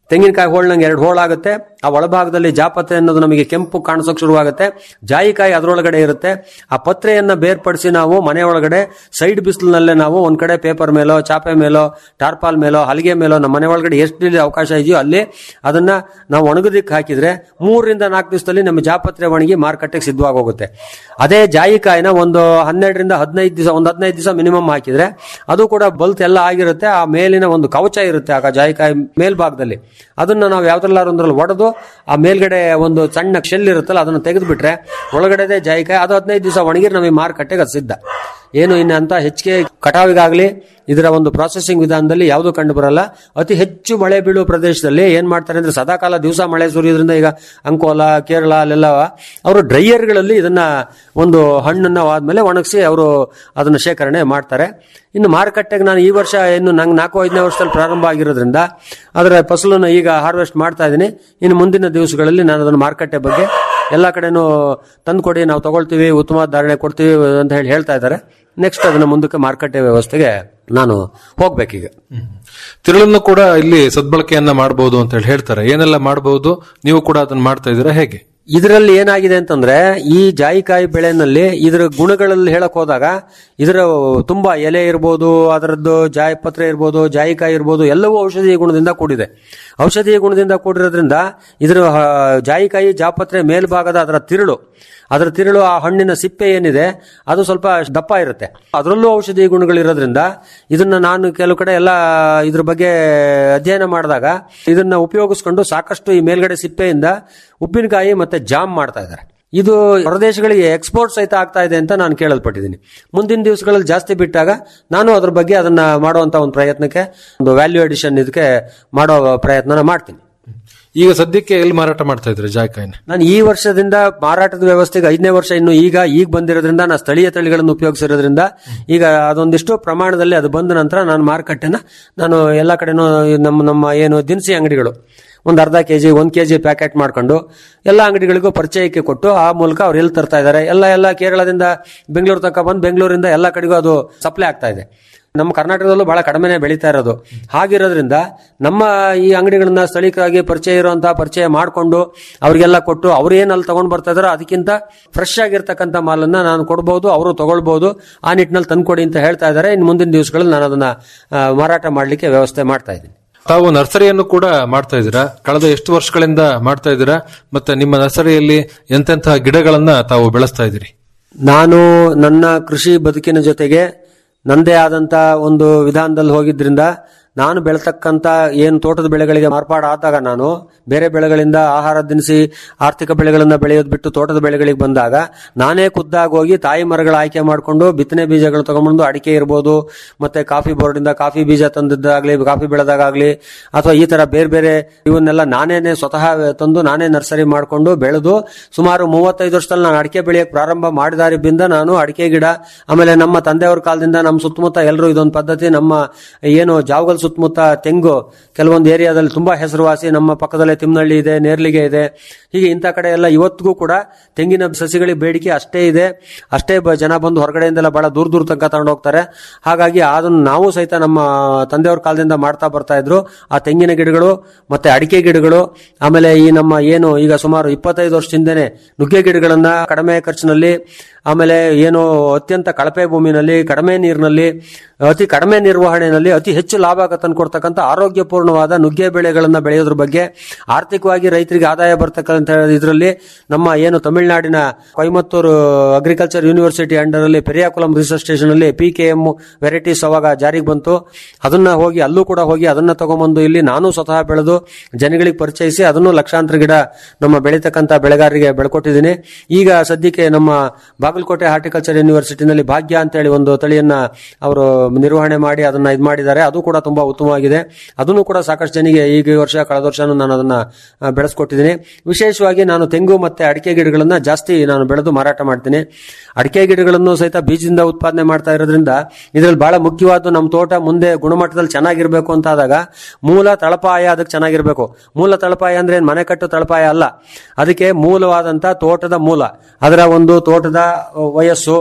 ತೆಂಗಿನಕಾಯಿ ಹೋಳ್ನಂಗೆ ಎರಡು ಹೋಳಾಗುತ್ತೆ ಆ ಒಳಭಾಗದಲ್ಲಿ ಜಾಪತ್ರೆ ಅನ್ನೋದು ನಮಗೆ ಕೆಂಪು ಕಾಣಿಸೋಕೆ ಶುರುವಾಗುತ್ತೆ ಜಾಯಿಕಾಯಿ ಅದರೊಳಗಡೆ ಇರುತ್ತೆ ಆ ಪತ್ರೆಯನ್ನ ಬೇರ್ಪಡಿಸಿ ನಾವು ಮನೆ ಒಳಗಡೆ ಸೈಡ್ ಬಿಸಿಲಿನಲ್ಲೇ ನಾವು ಒಂದ್ ಕಡೆ ಪೇಪರ್ ಮೇಲೋ ಚಾಪೆ ಮೇಲೋ ಟಾರ್ಪಾಲ್ ಮೇಲೋ ಹಲಿಗೆ ಮೇಲೋ ನಮ್ಮ ಮನೆ ಒಳಗಡೆ ಎಷ್ಟು ಇಲ್ಲಿ ಅವಕಾಶ ಇದೆಯೋ ಅಲ್ಲಿ ಅದನ್ನ ನಾವು ಒಣಗೋದಿಕ್ಕೆ ಹಾಕಿದ್ರೆ ಮೂರರಿಂದ ನಾಲ್ಕು ದಿವಸದಲ್ಲಿ ನಮ್ಮ ಜಾಪತ್ರೆ ಒಣಗಿ ಮಾರುಕಟ್ಟೆಗೆ ಸಿದ್ಧವಾಗಿ ಹೋಗುತ್ತೆ ಅದೇ ಜಾಯಿಕಾಯಿನ ಒಂದು ಹನ್ನೆರಡರಿಂದ ಹದಿನೈದು ದಿವಸ ಒಂದು ಹದಿನೈದು ದಿವಸ ಮಿನಿಮಮ್ ಹಾಕಿದ್ರೆ ಅದು ಕೂಡ ಬಲ್ತ್ ಎಲ್ಲ ಆಗಿರುತ್ತೆ ಆ ಮೇಲಿನ ಒಂದು ಕವಚ ಇರುತ್ತೆ ಆಗ ಜಾಯಿಕಾಯಿ ಮೇಲ್ಭಾಗದಲ್ಲಿ ಅದನ್ನ ನಾವು ಯಾವ್ದ್ರಲ್ಲಾರೊಂದ್ರಲ್ಲಿ ಒಡೆದು ಆ ಮೇಲ್ಗಡೆ ಒಂದು ಸಣ್ಣ ಶೆಲ್ ಇರುತ್ತಲ್ಲ ಅದನ್ನ ತೆಗೆದು ಬಿಟ್ರೆ ಒಳಗಡೆದೇ ಜಾಯಿಕಾಯಿ ಅದು ಹದಿನೈದು ದಿವಸ ಒಣಗಿದ್ರೆ ನಮಗೆ ಮಾರುಕಟ್ಟೆಗೆ ಅದು ಸಿದ್ಧ ಏನು ಇನ್ನು ಅಂತ ಹೆಚ್ಚಿಗೆ ಕಟಾವಿಗಾಗ್ಲಿ ಇದರ ಒಂದು ಪ್ರಾಸೆಸಿಂಗ್ ವಿಧಾನದಲ್ಲಿ ಯಾವುದು ಕಂಡು ಬರಲ್ಲ ಅತಿ ಹೆಚ್ಚು ಮಳೆ ಬೀಳುವ ಪ್ರದೇಶದಲ್ಲಿ ಏನ್ ಮಾಡ್ತಾರೆ ಅಂದ್ರೆ ಸದಾಕಾಲ ದಿವಸ ಮಳೆ ಸುರಿಯೋದ್ರಿಂದ ಈಗ ಅಂಕೋಲ ಕೇರಳ ಅಲ್ಲೆಲ್ಲ ಅವರು ಡ್ರೈಯರ್ಗಳಲ್ಲಿ ಇದನ್ನ ಒಂದು ಹಣ್ಣನ್ನ ಆದ್ಮೇಲೆ ಒಣಗಿಸಿ ಅವರು ಅದನ್ನ ಶೇಖರಣೆ ಮಾಡ್ತಾರೆ ಇನ್ನು ಮಾರುಕಟ್ಟೆಗೆ ನಾನು ಈ ವರ್ಷ ಇನ್ನು ನಂಗೆ ನಾಲ್ಕು ಐದನೇ ವರ್ಷದಲ್ಲಿ ಪ್ರಾರಂಭ ಆಗಿರೋದ್ರಿಂದ ಅದರ ಫಸಲನ್ನು ಈಗ ಹಾರ್ವೆಸ್ಟ್ ಮಾಡ್ತಾ ಇದ್ದೀನಿ ಇನ್ನು ಮುಂದಿನ ದಿವಸಗಳಲ್ಲಿ ನಾನು ಅದನ್ನು ಮಾರುಕಟ್ಟೆ ಬಗ್ಗೆ ಎಲ್ಲ ಕಡೆನೂ ತಂದು ಕೊಡಿ ನಾವು ತಗೊಳ್ತೀವಿ ಉತ್ತಮ ಧಾರಣೆ ಕೊಡ್ತೀವಿ ಅಂತ ಹೇಳಿ ಹೇಳ್ತಾ ಇದ್ದಾರೆ ನೆಕ್ಸ್ಟ್ ಅದನ್ನ ಮುಂದಕ್ಕೆ ಮಾರುಕಟ್ಟೆ ವ್ಯವಸ್ಥೆಗೆ ನಾನು ಹೋಗ್ಬೇಕೀಗ ತಿರುಳನ್ನು ಕೂಡ ಇಲ್ಲಿ ಸದ್ಬಳಕೆಯನ್ನ ಮಾಡಬಹುದು ಅಂತ ಹೇಳಿ ಹೇಳ್ತಾರೆ ಏನೆಲ್ಲ ಮಾಡಬಹುದು ನೀವು ಕೂಡ ಅದನ್ನ ಮಾಡ್ತಾ ಇದ್ದೀರಾ ಹೇಗೆ ಇದರಲ್ಲಿ ಏನಾಗಿದೆ ಅಂತಂದ್ರೆ ಈ ಜಾಯಿಕಾಯಿ ಬೆಳೆನಲ್ಲಿ ಇದರ ಗುಣಗಳಲ್ಲಿ ಹೇಳಕ್ ಹೋದಾಗ ಇದರ ತುಂಬಾ ಎಲೆ ಇರ್ಬೋದು ಅದರದ್ದು ಜಾಯಿಪತ್ರೆ ಇರ್ಬೋದು ಜಾಯಿಕಾಯಿ ಇರ್ಬೋದು ಎಲ್ಲವೂ ಔಷಧೀಯ ಗುಣದಿಂದ ಕೂಡಿದೆ ಔಷಧೀಯ ಗುಣದಿಂದ ಕೂಡಿರೋದ್ರಿಂದ ಇದರ ಆ, ಜಾಯಿಕಾಯಿ ಜಾಪತ್ರೆ ಮೇಲ್ಭಾಗದ ಅದರ ತಿರುಳು ಅದರ ತಿರುಳು ಆ ಹಣ್ಣಿನ ಸಿಪ್ಪೆ ಏನಿದೆ ಅದು ಸ್ವಲ್ಪ ದಪ್ಪ ಇರುತ್ತೆ ಅದರಲ್ಲೂ ಔಷಧೀಯ ಗುಣಗಳಿರೋದ್ರಿಂದ ಇದನ್ನ ನಾನು ಕೆಲವು ಕಡೆ ಎಲ್ಲ ಇದ್ರ ಬಗ್ಗೆ ಅಧ್ಯಯನ ಮಾಡಿದಾಗ ಇದನ್ನ ಉಪಯೋಗಿಸ್ಕೊಂಡು ಸಾಕಷ್ಟು ಈ ಮೇಲ್ಗಡೆ ಸಿಪ್ಪೆಯಿಂದ ಉಪ್ಪಿನಕಾಯಿ ಮತ್ತೆ ಜಾಮ್ ಮಾಡ್ತಾ ಇದ್ದಾರೆ ಇದು ಹೊರದೇಶಗಳಿಗೆ ಎಕ್ಸ್ಪೋರ್ಟ್ ಸಹಿತ ಆಗ್ತಾ ಇದೆ ಅಂತ ನಾನು ಕೇಳಲ್ಪಟ್ಟಿದ್ದೀನಿ ಮುಂದಿನ ದಿವಸಗಳಲ್ಲಿ ಜಾಸ್ತಿ ಬಿಟ್ಟಾಗ ನಾನು ಅದ್ರ ಬಗ್ಗೆ ಅದನ್ನ ಮಾಡುವಂತ ಒಂದು ಪ್ರಯತ್ನಕ್ಕೆ ಒಂದು ವ್ಯಾಲ್ಯೂ ಅಡಿಷನ್ ಇದಕ್ಕೆ ಮಾಡೋ ಪ್ರಯತ್ನನ ಮಾಡ್ತೀನಿ ಈಗ ಸದ್ಯಕ್ಕೆ ಎಲ್ಲಿ ಮಾರಾಟ ಮಾಡ್ತಾ ಇದ್ರೆ ಜಾಯ್ಕಾಯಿನ ನಾನು ಈ ವರ್ಷದಿಂದ ಮಾರಾಟದ ವ್ಯವಸ್ಥೆಗೆ ಐದನೇ ವರ್ಷ ಇನ್ನು ಈಗ ಈಗ ಬಂದಿರೋದ್ರಿಂದ ನಾನು ಸ್ಥಳೀಯ ತಳಿಗಳನ್ನು ಉಪಯೋಗಿಸಿರೋದ್ರಿಂದ ಈಗ ಅದೊಂದಿಷ್ಟು ಪ್ರಮಾಣದಲ್ಲಿ ಅದು ಬಂದ ನಂತರ ನಾನು ಮಾರುಕಟ್ಟೆನ ನಾನು ಎಲ್ಲ ಕಡೆನೂ ನಮ್ಮ ನಮ್ಮ ಏನು ದಿನಸಿ ಅಂಗಡಿಗಳು ಒಂದು ಅರ್ಧ ಕೆಜಿ ಒಂದು ಕೆಜಿ ಪ್ಯಾಕೆಟ್ ಮಾಡ್ಕೊಂಡು ಎಲ್ಲ ಅಂಗಡಿಗಳಿಗೂ ಪರಿಚಯಕ್ಕೆ ಕೊಟ್ಟು ಆ ಮೂಲಕ ಅವ್ರು ಎಲ್ಲಿ ತರ್ತಾ ಇದ್ದಾರೆ ಎಲ್ಲ ಎಲ್ಲ ಕೇರಳದಿಂದ ಬೆಂಗಳೂರು ತನಕ ಬಂದು ಬೆಂಗಳೂರಿಂದ ಎಲ್ಲ ಕಡೆಗೂ ಅದು ಸಪ್ಲೈ ಆಗ್ತಾ ಇದೆ ನಮ್ಮ ಕರ್ನಾಟಕದಲ್ಲೂ ಬಹಳ ಕಡಿಮೆನೆ ಬೆಳೀತಾ ಇರೋದು ಹಾಗಿರೋದ್ರಿಂದ ನಮ್ಮ ಈ ಅಂಗಡಿಗಳನ್ನ ಸ್ಥಳೀಯವಾಗಿ ಪರಿಚಯ ಇರುವಂತಹ ಪರಿಚಯ ಮಾಡಿಕೊಂಡು ಅವರಿಗೆಲ್ಲ ಕೊಟ್ಟು ಅವ್ರು ಏನ್ ಅಲ್ಲಿ ತಗೊಂಡ್ ಬರ್ತಾ ಇದಾರೋ ಅದಕ್ಕಿಂತ ಫ್ರೆಶ್ ಆಗಿರ್ತಕ್ಕಂಥ ಮಾಲನ್ನ ನಾನು ಕೊಡಬಹುದು ಅವರು ತಗೊಳ್ಬಹುದು ಆ ನಿಟ್ಟಿನಲ್ಲಿ ತಂದ್ಕೊಡಿ ಅಂತ ಹೇಳ್ತಾ ಇದ್ದಾರೆ ಇನ್ನು ಮುಂದಿನ ದಿವಸಗಳಲ್ಲಿ ನಾನು ಅದನ್ನ ಆ, ಮಾರಾಟ ಮಾಡಲಿಕ್ಕೆ ವ್ಯವಸ್ಥೆ ಮಾಡ್ತಾ ಇದ್ದೀನಿ ತಾವು ನರ್ಸರಿಯನ್ನು ಕೂಡ ಮಾಡ್ತಾ ಇದ್ದೀರಾ ಕಳೆದ ಎಷ್ಟು ವರ್ಷಗಳಿಂದ ಮಾಡ್ತಾ ಇದ್ದೀರಾ ಮತ್ತೆ ನಿಮ್ಮ ನರ್ಸರಿಯಲ್ಲಿ ಎಂತೆಂತಹ ಗಿಡಗಳನ್ನ ತಾವು ಬೆಳೆಸ್ತಾ ಇದ್ದೀರಿ ನಾನು ನನ್ನ ಕೃಷಿ ಬದುಕಿನ ಜೊತೆಗೆ ನಂದೇ ಆದಂತ ಒಂದು ವಿಧಾನದಲ್ಲಿ ಹೋಗಿದ್ರಿಂದ ನಾನು ಬೆಳೆತಕ್ಕಂತ ಏನು ತೋಟದ ಬೆಳೆಗಳಿಗೆ ಮಾರ್ಪಾಡಾದಾಗ ನಾನು ಬೇರೆ ಬೆಳೆಗಳಿಂದ ಆಹಾರ ದಿನಸಿ ಆರ್ಥಿಕ ಬೆಳೆಗಳನ್ನ ಬೆಳೆಯೋದು ಬಿಟ್ಟು ತೋಟದ ಬೆಳೆಗಳಿಗೆ ಬಂದಾಗ ನಾನೇ ಖುದ್ದಾಗಿ ಹೋಗಿ ತಾಯಿ ಮರಗಳ ಆಯ್ಕೆ ಮಾಡಿಕೊಂಡು ಬಿತ್ತನೆ ಬೀಜಗಳು ತಗೊಂಡ್ಬಂದು ಅಡಿಕೆ ಇರ್ಬೋದು ಮತ್ತೆ ಕಾಫಿ ಬೋರ್ಡಿಂದ ಕಾಫಿ ಬೀಜ ತಂದಿದ್ದಾಗ್ಲಿ ಕಾಫಿ ಬೆಳೆದಾಗಲಿ ಅಥವಾ ಈ ತರ ಬೇರೆ ಬೇರೆ ಇವನ್ನೆಲ್ಲ ನಾನೇನೆ ಸ್ವತಃ ತಂದು ನಾನೇ ನರ್ಸರಿ ಮಾಡಿಕೊಂಡು ಬೆಳೆದು ಸುಮಾರು ಮೂವತ್ತೈದು ವರ್ಷದಲ್ಲಿ ನಾನು ಅಡಿಕೆ ಬೆಳೆಯಕ್ಕೆ ಪ್ರಾರಂಭ ಮಾಡಿದಾರಿಬಿಂದ ನಾನು ಅಡಿಕೆ ಗಿಡ ಆಮೇಲೆ ನಮ್ಮ ತಂದೆಯವ್ರ ಕಾಲದಿಂದ ನಮ್ಮ ಸುತ್ತಮುತ್ತ ಎಲ್ಲರೂ ಇದೊಂದು ಪದ್ಧತಿ ನಮ್ಮ ಏನು ಜಾವಗಲ್ ಸುತ್ತಮುತ್ತ ತೆಂಗು ಕೆಲವೊಂದು ಏರಿಯಾದಲ್ಲಿ ತುಂಬಾ ಹೆಸರುವಾಸಿ ನಮ್ಮ ಪಕ್ಕದಲ್ಲೇ ತಿಮ್ಮನಹಳ್ಳಿ ಇದೆ ನೇರ್ಲಿಗೆ ಇದೆ ಹೀಗೆ ಇಂಥ ಕಡೆ ಎಲ್ಲ ಇವತ್ತಿಗೂ ಕೂಡ ತೆಂಗಿನ ಸಸಿಗಳಿಗೆ ಬೇಡಿಕೆ ಅಷ್ಟೇ ಇದೆ ಅಷ್ಟೇ ಬ- ಜನ ಬಂದು ಹೊರಗಡೆಯಿಂದೆಲ್ಲ ಬಹಳ ದೂರ ದೂರ ತನಕ ತಗೊಂಡು ಹೋಗ್ತಾರೆ ಹಾಗಾಗಿ ಅದನ್ನು ನಾವು ಸಹಿತ ನಮ್ಮ ತಂದೆಯವ್ರ ಕಾಲದಿಂದ ಮಾಡ್ತಾ ಬರ್ತಾ ಇದ್ರು ಆ ತೆಂಗಿನ ಗಿಡಗಳು ಮತ್ತೆ ಅಡಿಕೆ ಗಿಡಗಳು ಆಮೇಲೆ ಈ ನಮ್ಮ ಏನು ಈಗ ಸುಮಾರು ಇಪ್ಪತ್ತೈದು ವರ್ಷ ಹಿಂದೆನೆ ನುಗ್ಗೆ ಗಿಡಗಳನ್ನ ಕಡಿಮೆ ಖರ್ಚಿನಲ್ಲಿ ಆಮೇಲೆ ಏನು ಅತ್ಯಂತ ಕಳಪೆ ಭೂಮಿನಲ್ಲಿ ಕಡಿಮೆ ನೀರಿನಲ್ಲಿ ಅತಿ ಕಡಿಮೆ ನಿರ್ವಹಣೆಯಲ್ಲಿ ಅತಿ ಹೆಚ್ಚು ಲಾಭ ತಂದುಕೊಡ್ತಕ್ಕಂಥ ಆರೋಗ್ಯಪೂರ್ಣವಾದ ನುಗ್ಗೆ ಬೆಳೆಗಳನ್ನ ಬೆಳೆಯೋದ್ರ ಬಗ್ಗೆ ಆರ್ಥಿಕವಾಗಿ ರೈತರಿಗೆ ಆದಾಯ ಬರ್ತಕ್ಕಂಥ ಇದರಲ್ಲಿ ನಮ್ಮ ಏನು ತಮಿಳುನಾಡಿನ ಕೊಯಮತ್ತೂರು ಅಗ್ರಿಕಲ್ಚರ್ ಯೂನಿವರ್ಸಿಟಿ ಅಂಡರ್ ಅಲ್ಲಿ ಪೆರಿಯಾಕುಲಂ ರಿಸರ್ಚ್ ಸ್ಟೇಷನ್ ಅಲ್ಲಿ ಪಿ ಕೆ ಎಂ ವೆರೈಟೀಸ್ ಅವಾಗ ಜಾರಿಗೆ ಬಂತು ಅದನ್ನ ಹೋಗಿ ಅಲ್ಲೂ ಕೂಡ ಹೋಗಿ ಅದನ್ನ ತಗೊಂಬಂದು ಇಲ್ಲಿ ನಾನು ಸ್ವತಃ ಬೆಳೆದು ಜನಗಳಿಗೆ ಪರಿಚಯಿಸಿ ಅದನ್ನು ಲಕ್ಷಾಂತರ ಗಿಡ ನಮ್ಮ ಬೆಳೀತಕ್ಕಂಥ ಬೆಳೆಗಾರರಿಗೆ ಬೆಳ್ಕೊಟ್ಟಿದ್ದೀನಿ ಈಗ ಸದ್ಯಕ್ಕೆ ನಮ್ಮ ಬಾಗಲಕೋಟೆ ಹಾರ್ಟಿಕಲ್ಚರ್ ಯೂನಿವರ್ಸಿಟಿನಲ್ಲಿ ಭಾಗ್ಯ ಅಂತ ಹೇಳಿ ಒಂದು ತಳಿಯನ್ನ ಅವರು ನಿರ್ವಹಣೆ ಮಾಡಿ ಅದನ್ನ ಇದು ಮಾಡಿದ್ದಾರೆ ಅದು ಕೂಡ ತುಂಬಾ ಉತ್ತಮವಾಗಿದೆ ಅದನ್ನು ಕೂಡ ಸಾಕಷ್ಟು ಜನಿಗೆ ಈಗ ಈ ವರ್ಷ ಕಳೆದ ವರ್ಷನೂ ನಾನು ಅದನ್ನ ಆ, ಬೆಳೆಸ್ಕೊಟ್ಟಿದ್ದೀನಿ ವಿಶೇಷವಾಗಿ ನಾನು ತೆಂಗು ಮತ್ತೆ ಅಡಿಕೆ ಗಿಡಗಳನ್ನ ಜಾಸ್ತಿ ನಾನು ಬೆಳೆದು ಮಾರಾಟ ಮಾಡ್ತೀನಿ ಅಡಿಕೆ ಗಿಡಗಳನ್ನು ಸಹಿತ ಬೀಜದಿಂದ ಉತ್ಪಾದನೆ ಮಾಡ್ತಾ ಇರೋದ್ರಿಂದ ಇದರಲ್ಲಿ ಬಹಳ ಮುಖ್ಯವಾದ ನಮ್ಮ ತೋಟ ಮುಂದೆ ಗುಣಮಟ್ಟದಲ್ಲಿ ಚೆನ್ನಾಗಿರ್ಬೇಕು ಅಂತ ಆದಾಗ ಮೂಲ ತಳಪಾಯ ಅದಕ್ಕೆ ಚೆನ್ನಾಗಿರ್ಬೇಕು ಮೂಲ ತಳಪಾಯ ಅಂದ್ರೆ ಏನ್ ಮನೆ ಕಟ್ಟು ತಳಪಾಯ ಅಲ್ಲ ಅದಕ್ಕೆ ಮೂಲವಾದಂತ ತೋಟದ ಮೂಲ ಅದರ ಒಂದು ತೋಟದ ವಯಸ್ಸು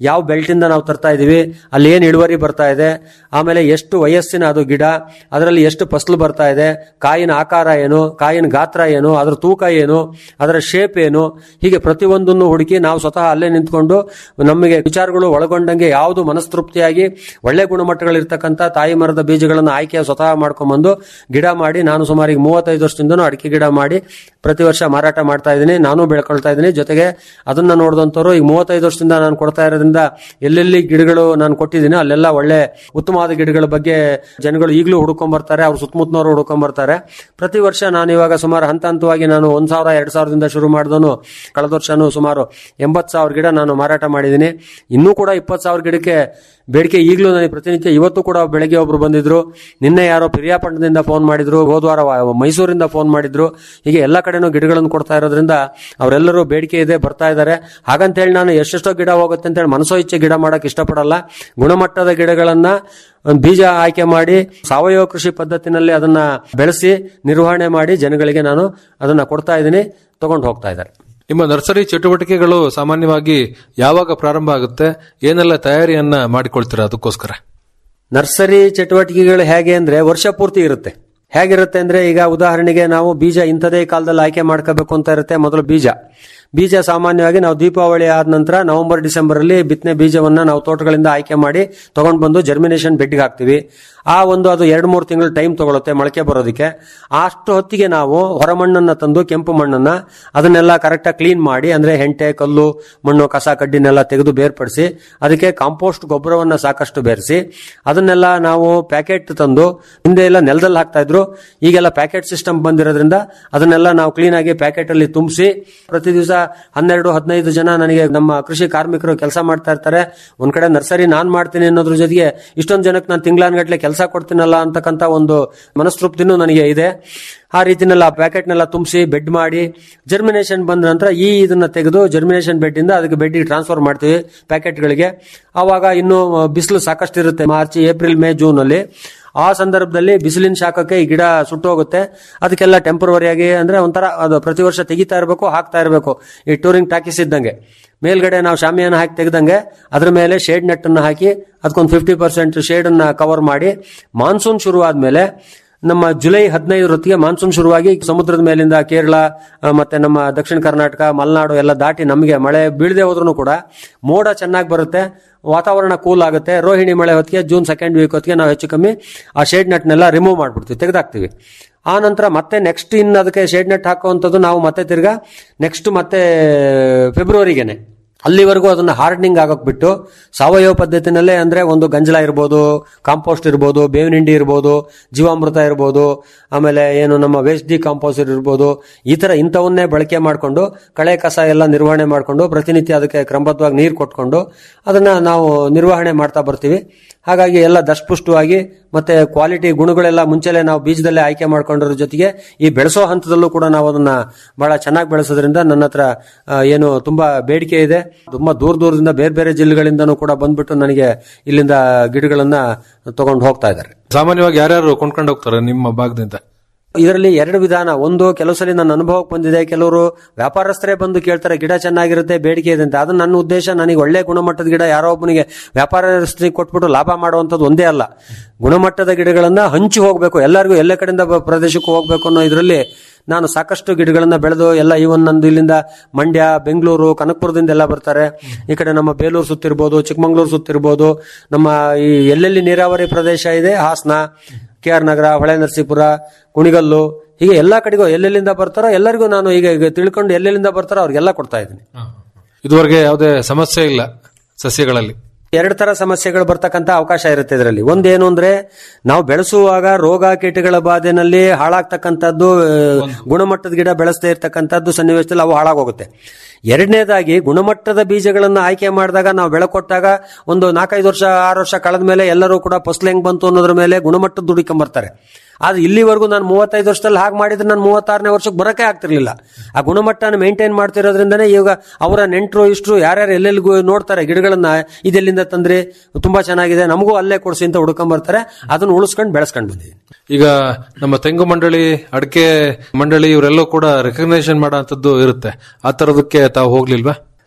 ಯಾವ ಬೆಲ್ಟಿಂದ ನಾವು ತರ್ತಾ ಇದೀವಿ ಅಲ್ಲಿ ಏನು ಇಳುವರಿ ಬರ್ತಾ ಇದೆ ಆಮೇಲೆ ಎಷ್ಟು ವಯಸ್ಸಿನ ಅದು ಗಿಡ ಅದರಲ್ಲಿ ಎಷ್ಟು ಫಸಲು ಬರ್ತಾ ಇದೆ ಕಾಯಿನ ಆಕಾರ ಏನು ಕಾಯಿನ ಗಾತ್ರ ಏನು ಅದರ ತೂಕ ಏನು ಅದರ ಶೇಪ್ ಏನು ಹೀಗೆ ಪ್ರತಿಯೊಂದನ್ನು ಹುಡುಕಿ ನಾವು ಸ್ವತಃ ಅಲ್ಲೇ ನಿಂತ್ಕೊಂಡು ನಮಗೆ ವಿಚಾರಗಳು ಒಳಗೊಂಡಂಗೆ ಯಾವುದು ಮನಸ್ತೃಪ್ತಿಯಾಗಿ ಒಳ್ಳೆ ಗುಣಮಟ್ಟಗಳಿರ್ತಕ್ಕಂಥ ತಾಯಿ ಮರದ ಬೀಜಗಳನ್ನು ಆಯ್ಕೆ ಸ್ವತಃ ಮಾಡ್ಕೊಂಡ್ಬಂದು ಗಿಡ ಮಾಡಿ ನಾನು ಸುಮಾರು ಈಗ ಮೂವತ್ತೈದು ವರ್ಷದಿಂದನೂ ಅಡಿಕೆ ಗಿಡ ಮಾಡಿ ಪ್ರತಿ ವರ್ಷ ಮಾರಾಟ ಮಾಡ್ತಾ ಇದ್ದೀನಿ ನಾನು ಬೆಳ್ಕೊಳ್ತಾ ಇದ್ದೀನಿ ಜೊತೆಗೆ ಅದನ್ನ ನೋಡಿದಂಥವ್ರು ಈಗ ಮೂವತ್ತೈದು ವರ್ಷದಿಂದ ನಾನು ಕೊಡ್ತಾ ಇರೋದ್ರಿಂದ ಎಲ್ಲೆಲ್ಲಿ ಗಿಡಗಳು ನಾನು ಕೊಟ್ಟಿದ್ದೀನಿ ಅಲ್ಲೆಲ್ಲ ಒಳ್ಳೆ ಉತ್ತಮವಾದ ಗಿಡಗಳ ಬಗ್ಗೆ ಜನಗಳು ಈಗಲೂ ಹುಡ್ಕೊಂಡ್ ಬರ್ತಾರೆ ಅವ್ರು ಸುತ್ತಮುತ್ತನವರು ಹುಡ್ಕೊಂಡ್ ಬರ್ತಾರೆ ಪ್ರತಿ ವರ್ಷ ನಾನು ಇವಾಗ ಸುಮಾರು ಹಂತ ಹಂತವಾಗಿ ನಾನು ಒಂದ್ ಸಾವಿರ ಎರಡ್ ಸಾವಿರದಿಂದ ಶುರು ಮಾಡಿದನು ಕಳೆದ ವರ್ಷನೂ ಸುಮಾರು ಎಂಬತ್ತು ಸಾವಿರ ಗಿಡ ನಾನು ಮಾರಾಟ ಮಾಡಿದ್ದೀನಿ ಇನ್ನೂ ಕೂಡ ಇಪ್ಪತ್ತು ಸಾವಿರ ಗಿಡಕ್ಕೆ ಬೇಡಿಕೆ ಈಗಲೂ ನನಗೆ ಪ್ರತಿನಿತ್ಯ ಇವತ್ತು ಕೂಡ ಬೆಳಗ್ಗೆ ಒಬ್ರು ಬಂದಿದ್ರು ನಿನ್ನೆ ಯಾರೋ ಪಿರಿಯಾಪಟ್ಟಣದಿಂದ ಫೋನ್ ಮಾಡಿದ್ರು ಹೋದ್ವಾರ ವ- ಮೈಸೂರಿಂದ ಫೋನ್ ಮಾಡಿದ್ರು ಹೀಗೆ ಎಲ್ಲ ಕಡೆನೂ ಗಿಡಗಳನ್ನು ಕೊಡ್ತಾ ಇರೋದ್ರಿಂದ ಅವರೆಲ್ಲರೂ ಬೇಡಿಕೆ ಇದೆ ಬರ್ತಾ ಇದ್ದಾರೆ ಹಾಗಂತೇಳಿ ನಾನು ಎಷ್ಟೆಷ್ಟೋ ಗಿಡ ಹೋಗುತ್ತೆ ಅಂತೇಳಿ ಮನಸೋ ಇಚ್ಛೆ ಗಿಡ ಮಾಡಕ್ ಇಷ್ಟಪಡಲ್ಲ ಗುಣಮಟ್ಟದ ಗಿಡಗಳನ್ನ ಒಂದ್ ಬೀಜ ಆಯ್ಕೆ ಮಾಡಿ ಸಾವಯವ ಕೃಷಿ ಪದ್ಧತಿನಲ್ಲಿ ಅದನ್ನ ಬೆಳೆಸಿ ನಿರ್ವಹಣೆ ಮಾಡಿ ಜನಗಳಿಗೆ ನಾನು ಅದನ್ನ ಕೊಡ್ತಾ ಇದ್ದೀನಿ ತಗೊಂಡು ಹೋಗ್ತಾ ಇದ್ದಾರೆ ನಿಮ್ಮ ನರ್ಸರಿ ಚಟುವಟಿಕೆಗಳು ಸಾಮಾನ್ಯವಾಗಿ ಯಾವಾಗ ಪ್ರಾರಂಭ ಆಗುತ್ತೆ ಏನೆಲ್ಲ ತಯಾರಿಯನ್ನ ಮಾಡಿಕೊಳ್ತೀರಾ ಅದಕ್ಕೋಸ್ಕರ ನರ್ಸರಿ ಚಟುವಟಿಕೆಗಳು ಹೇಗೆ ಅಂದ್ರೆ ವರ್ಷ ಪೂರ್ತಿ ಇರುತ್ತೆ ಹೇಗಿರುತ್ತೆ ಅಂದ್ರೆ ಈಗ ಉದಾಹರಣೆಗೆ ನಾವು ಬೀಜ ಇಂಥದೇ ಕಾಲದಲ್ಲಿ ಆಯ್ಕೆ ಮಾಡ್ಕೋಬೇಕು ಅಂತ ಇರುತ್ತೆ ಮೊದಲು ಬೀಜ ಬೀಜ ಸಾಮಾನ್ಯವಾಗಿ ನಾವು ದೀಪಾವಳಿ ಆದ ನಂತರ ನವೆಂಬರ್ ಡಿಸೆಂಬರ್ ಅಲ್ಲಿ ಬಿತ್ತನೆ ಬೀಜವನ್ನ ನಾವು ತೋಟಗಳಿಂದ ಆಯ್ಕೆ ಮಾಡಿ ತಗೊಂಡ್ ಬಂದು ಜರ್ಮಿನೇಷನ್ ಬೆಡ್ಗೆ ಹಾಕ್ತಿವಿ ಆ ಒಂದು ಅದು ಎರಡು ಮೂರು ತಿಂಗಳು ಟೈಮ್ ತಗೊಳುತ್ತೆ ಮೊಳಕೆ ಬರೋದಕ್ಕೆ ಅಷ್ಟು ಹೊತ್ತಿಗೆ ನಾವು ಹೊರಮಣ್ಣನ್ನ ತಂದು ಕೆಂಪು ಮಣ್ಣನ್ನ ಅದನ್ನೆಲ್ಲ ಕರೆಕ್ಟಾಗಿ ಕ್ಲೀನ್ ಮಾಡಿ ಅಂದ್ರೆ ಹೆಂಟೆ ಕಲ್ಲು ಮಣ್ಣು ಕಸ ಕಡ್ಡಿನೆಲ್ಲ ತೆಗೆದು ಬೇರ್ಪಡಿಸಿ ಅದಕ್ಕೆ ಕಾಂಪೋಸ್ಟ್ ಗೊಬ್ಬರವನ್ನ ಸಾಕಷ್ಟು ಬೆರೆಸಿ ಅದನ್ನೆಲ್ಲ ನಾವು ಪ್ಯಾಕೆಟ್ ತಂದು ಹಿಂದೆ ಎಲ್ಲ ನೆಲದಲ್ಲಿ ಹಾಕ್ತಾ ಇದ್ರು ಈಗೆಲ್ಲ ಪ್ಯಾಕೆಟ್ ಸಿಸ್ಟಮ್ ಬಂದಿರೋದ್ರಿಂದ ಅದನ್ನೆಲ್ಲ ನಾವು ಕ್ಲೀನ್ ಆಗಿ ಪ್ಯಾಕೆಟ್ ಅಲ್ಲಿ ತುಂಬಿಸಿ ಪ್ರತಿ ದಿವಸ ಹನ್ನೆರಡು ಹದಿನೈದು ಜನ ನನಗೆ ನಮ್ಮ ಕೃಷಿ ಕಾರ್ಮಿಕರು ಕೆಲಸ ಮಾಡ್ತಾ ಇರ್ತಾರೆ ಒಂದ್ ಕಡೆ ನರ್ಸರಿ ನಾನ್ ಮಾಡ್ತೀನಿ ಅನ್ನೋದ್ರ ಜೊತೆಗೆ ಇಷ್ಟೊಂದು ಜನಕ್ಕೆ ನಾನು ತಿಂಗಳಾನ್ಗಟ್ಲೆ ಕೆಲಸ ಕೊಡ್ತೀನಲ್ಲ ಅಂತಕ್ಕಂತ ಒಂದು ಮನಸ್ತೃಪ್ತಿನೂ ನನಗೆ ಇದೆ ಆ ರೀತಿನೆಲ್ಲ ಪ್ಯಾಕೆಟ್ನೆಲ್ಲ ತುಂಬಿಸಿ ಬೆಡ್ ಮಾಡಿ ಜರ್ಮಿನೇಷನ್ ಬಂದ ನಂತರ ಈ ಇದನ್ನ ತೆಗೆದು ಜರ್ಮಿನೇಷನ್ ಬೆಡ್ ಇಂದ ಅದಕ್ಕೆ ಬೆಡ್ಗೆ ಟ್ರಾನ್ಸ್ಫರ್ ಮಾಡ್ತೀವಿ ಪ್ಯಾಕೆಟ್ಗಳಿಗೆ ಆವಾಗ ಇನ್ನು ಬಿಸಿಲು ಸಾಕಷ್ಟು ಇರುತ್ತೆ ಮಾರ್ಚ್ ಏಪ್ರಿಲ್ ಮೇ ಜೂನ್ ಅಲ್ಲಿ ಆ ಸಂದರ್ಭದಲ್ಲಿ ಬಿಸಿಲಿನ ಶಾಖಕ್ಕೆ ಈ ಗಿಡ ಸುಟ್ಟೋಗುತ್ತೆ ಅದಕ್ಕೆಲ್ಲ ಟೆಂಪರವರಿ ಆಗಿ ಅಂದ್ರೆ ಒಂಥರ ಅದು ಪ್ರತಿ ವರ್ಷ ತೆಗಿತಾ ಇರಬೇಕು ಹಾಕ್ತಾ ಇರಬೇಕು ಈ ಟೂರಿಂಗ್ ಟಾಕೀಸ್ ಇದ್ದಂಗೆ ಮೇಲ್ಗಡೆ ನಾವು ಶಾಮಿಯಾನ ಹಾಕಿ ತೆಗೆದಂಗೆ ಅದ್ರ ಮೇಲೆ ಶೇಡ್ ನೆಟ್ ಅನ್ನ ಹಾಕಿ ಅದಕ್ಕೊಂದು ಫಿಫ್ಟಿ ಪರ್ಸೆಂಟ್ ಶೇಡ್ ಅನ್ನ ಕವರ್ ಮಾಡಿ ಮಾನ್ಸೂನ್ ಶುರು ಆದ್ಮೇಲೆ ನಮ್ಮ ಜುಲೈ ಹದಿನೈದು ಹೊತ್ತಿಗೆ ಮಾನ್ಸೂನ್ ಶುರುವಾಗಿ ಸಮುದ್ರದ ಮೇಲಿಂದ ಕೇರಳ ಆ, ಮತ್ತೆ ನಮ್ಮ ದಕ್ಷಿಣ ಕರ್ನಾಟಕ ಮಲೆನಾಡು ಎಲ್ಲ ದಾಟಿ ನಮಗೆ ಮಳೆ ಬೀಳದೆ ಹೋದ್ರೂ ಕೂಡ ಮೋಡ ಚೆನ್ನಾಗಿ ಬರುತ್ತೆ ವಾತಾವರಣ ಕೂಲ್ ಆಗುತ್ತೆ ರೋಹಿಣಿ ಮಳೆ ಹೊತ್ತಿಗೆ ಜೂನ್ ಸೆಕೆಂಡ್ ವೀಕ್ ಹೊತ್ತಿಗೆ ನಾವು ಹೆಚ್ಚು ಕಮ್ಮಿ ಆ ಶೇಡ್ ನೆಟ್ನೆಲ್ಲ ರಿಮೂವ್ ಮಾಡ್ಬಿಡ್ತೀವಿ ತೆಗೆದಾಕ್ತಿವಿ ಆ ನಂತರ ಮತ್ತೆ ನೆಕ್ಸ್ಟ್ ಇನ್ ಅದಕ್ಕೆ ಶೇಡ್ ನೆಟ್ ಹಾಕುವಂಥದ್ದು ನಾವು ಮತ್ತೆ ತಿರ್ಗಾ ನೆಕ್ಸ್ಟ್ ಮತ್ತೆ ಫೆಬ್ರವರಿಗೆನೆ ಅಲ್ಲಿವರೆಗೂ ಅದನ್ನ ಹಾರ್ಡನಿಂಗ್ ಆಗೋಕ್ ಬಿಟ್ಟು ಸಾವಯವ ಪದ್ಧತಿನಲ್ಲೇ ಅಂದ್ರೆ ಒಂದು ಗಂಜಲ ಇರ್ಬೋದು ಕಾಂಪೋಸ್ಟ್ ಇರ್ಬೋದು ಬೇವಿನ ಹಿಂಡಿ ಇರ್ಬೋದು ಜೀವಾಮೃತ ಇರ್ಬೋದು ಆಮೇಲೆ ಏನು ನಮ್ಮ ವೇಸ್ಟ್ ಡಿ ಕಾಂಪೋಸ್ಟ್ ಇರ್ಬೋದು ಈ ತರ ಇಂಥವನ್ನೇ ಬಳಕೆ ಮಾಡಿಕೊಂಡು ಕಳೆ ಕಸ ಎಲ್ಲ ನಿರ್ವಹಣೆ ಮಾಡಿಕೊಂಡು ಪ್ರತಿನಿತ್ಯ ಅದಕ್ಕೆ ಕ್ರಮಬದ್ಧವಾಗಿ ನೀರು ಕೊಟ್ಕೊಂಡು ಅದನ್ನ ನಾವು ನಿರ್ವಹಣೆ ಮಾಡ್ತಾ ಬರ್ತೀವಿ ಹಾಗಾಗಿ ಎಲ್ಲ ದಷ್ಟಪುಷ್ಟವಾಗಿ ಮತ್ತೆ ಕ್ವಾಲಿಟಿ ಗುಣಗಳೆಲ್ಲ ಮುಂಚೆಲೆ ನಾವು ಬೀಜದಲ್ಲೇ ಆಯ್ಕೆ ಮಾಡ್ಕೊಂಡಿರೋ ಜೊತೆಗೆ ಈ ಬೆಳೆಸೋ ಹಂತದಲ್ಲೂ ಕೂಡ ನಾವು ಅದನ್ನ ಬಹಳ ಚೆನ್ನಾಗಿ ಬೆಳೆಸೋದ್ರಿಂದ ನನ್ನ ಹತ್ರ ಆ, ಏನು ತುಂಬಾ ಬೇಡಿಕೆ ಇದೆ ತುಂಬಾ ದೂರ ದೂರದಿಂದ ಬೇರೆ ಬೇರೆ ಜಿಲ್ಲೆಗಳಿಂದನೂ ಕೂಡ ಬಂದ್ಬಿಟ್ಟು ನನಗೆ ಇಲ್ಲಿಂದ ಗಿಡಗಳನ್ನ ತಗೊಂಡು ಹೋಗ್ತಾ ಇದ್ದಾರೆ ಸಾಮಾನ್ಯವಾಗಿ ಯಾರ್ಯಾರು ಕೊಂಡ್ಕೊಂಡು ಹೋಗ್ತಾರೆ ನಿಮ್ಮ ಭಾಗದಿಂದ ಇದರಲ್ಲಿ ಎರಡು ವಿಧಾನ ಒಂದು ಕೆಲವು ಸಲ ನನ್ನ ಅನುಭವಕ್ಕೆ ಬಂದಿದೆ ಕೆಲವರು ವ್ಯಾಪಾರಸ್ಥರೇ ಬಂದು ಕೇಳ್ತಾರೆ ಗಿಡ ಚೆನ್ನಾಗಿರುತ್ತೆ ಬೇಡಿಕೆ ಇದೆ ಅಂತ ಅದು ನನ್ನ ಉದ್ದೇಶ ನನಗೆ ಒಳ್ಳೆ ಗುಣಮಟ್ಟದ ಗಿಡ ಯಾರೋ ಒಬ್ಬನಿಗೆ ವ್ಯಾಪಾರಸ್ಥರಿಗೆ ಕೊಟ್ಬಿಟ್ಟು ಲಾಭ ಮಾಡುವಂಥದ್ದು ಒಂದೇ ಅಲ್ಲ ಗುಣಮಟ್ಟದ ಗಿಡಗಳನ್ನ ಹಂಚಿ ಹೋಗಬೇಕು ಎಲ್ಲರಿಗೂ ಎಲ್ಲ ಕಡೆಯಿಂದ ಬ- ಪ್ರದೇಶಕ್ಕೂ ಹೋಗಬೇಕು ಅನ್ನೋ ಇದರಲ್ಲಿ ನಾನು ಸಾಕಷ್ಟು ಗಿಡಗಳನ್ನ ಬೆಳೆದು ಎಲ್ಲ ಇವನ್ ನಂದು ಇಲ್ಲಿಂದ ಮಂಡ್ಯ ಬೆಂಗಳೂರು ಕನಕಪುರದಿಂದ ಎಲ್ಲ ಬರ್ತಾರೆ ಈ ಕಡೆ ನಮ್ಮ ಬೇಲೂರು ಸುತ್ತಿರ್ಬೋದು ಚಿಕ್ಕಮಂಗ್ಳೂರು ಸುತ್ತಿರ್ಬೋದು ನಮ್ಮ ಈ ಎಲ್ಲೆಲ್ಲಿ ನೀರಾವರಿ ಪ್ರದೇಶ ಇದೆ ಹಾಸನ ಕೆ ಆರ್ ನಗರ ಹೊಳೆ ನರಸೀಪುರ ಕುಣಿಗಲ್ಲು ಹೀಗೆ ಎಲ್ಲಾ ಕಡೆಗೂ ಎಲ್ಲೆಲ್ಲಿಂದ ಬರ್ತಾರೋ ಎಲ್ಲರಿಗೂ ನಾನು ಈಗ ಈಗ ತಿಳ್ಕೊಂಡು ಎಲ್ಲೆಲ್ಲಿಂದ ಬರ್ತಾರೋ ಅವ್ರಿಗೆಲ್ಲ ಕೊಡ್ತಾ ಇದ್ದೀನಿ ಇದುವರೆಗೆ ಯಾವುದೇ ಸಮಸ್ಯೆ ಇಲ್ಲ ಸಸ್ಯಗಳಲ್ಲಿ ಎರಡು ತರ ಸಮಸ್ಯೆಗಳು ಬರ್ತಕ್ಕಂತ ಅವಕಾಶ ಇರುತ್ತೆ ಇದರಲ್ಲಿ ಒಂದೇನು ಅಂದ್ರೆ ನಾವು ಬೆಳೆಸುವಾಗ ರೋಗ ಕೀಟಗಳ ಬಾಧೆನಲ್ಲಿ ಹಾಳಾಗ್ತಕ್ಕಂಥದ್ದು ಆ, ಗುಣಮಟ್ಟದ ಗಿಡ ಬೆಳೆಸದೇ ಇರ್ತಕ್ಕಂಥದ್ದು ಸನ್ನಿವೇಶದಲ್ಲಿ ಅವು ಹಾಳಾಗೋಗುತ್ತೆ ಎರಡನೇದಾಗಿ ಗುಣಮಟ್ಟದ ಬೀಜಗಳನ್ನ ಆಯ್ಕೆ ಮಾಡಿದಾಗ ನಾವು ಬೆಳಕೊಟ್ಟಾಗ ಒಂದು ನಾಲ್ಕೈದು ವರ್ಷ ಆರು ವರ್ಷ ಕಳೆದ ಮೇಲೆ ಎಲ್ಲರೂ ಕೂಡ ಫಸಲು ಹೆಂಗ್ ಬಂತು ಅನ್ನೋದ್ರ ಮೇಲೆ ಗುಣಮಟ್ಟದ ದುಡಿಕೊಂಬರ್ತಾರೆ ಆದ್ರೆ ಇಲ್ಲಿವರೆಗೂ ನಾನು ಮೂವತ್ತೈದು ವರ್ಷದಲ್ಲಿ ಹಾಗೆ ಮಾಡಿದ್ರೆ ನಾನು ಮೂವತ್ತಾರನೇ ವರ್ಷಕ್ಕೆ ಬರಕ್ಕೆ ಆಗ್ತಿರ್ಲಿಲ್ಲ ಆ ಗುಣಮಟ್ಟನ ಮೇಂಟೈನ್ ಮಾಡ್ತಿರೋದ್ರಿಂದನೇ ಈಗ ಅವರ ನೆಂಟರು ಇಷ್ಟರು ಯಾರ್ಯಾರು ಎಲ್ಲೆಲ್ಲಿಗೂ ನೋಡ್ತಾರೆ ಗಿಡಗಳನ್ನ ಇದೆಲ್ಲಿಂದ ತಂದ್ರೆ ತುಂಬಾ ಚೆನ್ನಾಗಿದೆ ನಮಗೂ ಅಲ್ಲೇ ಕೊಡ್ಸಿ ಅಂತ ಹುಡ್ಕೊಂಡ್ ಬರ್ತಾರೆ ಅದನ್ನ ಉಳಿಸ್ಕೊಂಡು ಬೆಳೆಸ್ಕೊಂಡು ಬಂದಿದ್ದೀನಿ ಈಗ ನಮ್ಮ ತೆಂಗು ಮಂಡಳಿ ಅಡಿಕೆ ಮಂಡಳಿ ಇವರೆಲ್ಲೂ ಕೂಡ ರೆಕಗ್ನೇಷನ್ ಮಾಡೋಂಥದ್ದು ಇರುತ್ತೆ ಆ ತರದಕ್ಕೆ ತಾವು ಹೋಗ್ಲಿಲ್ವಾ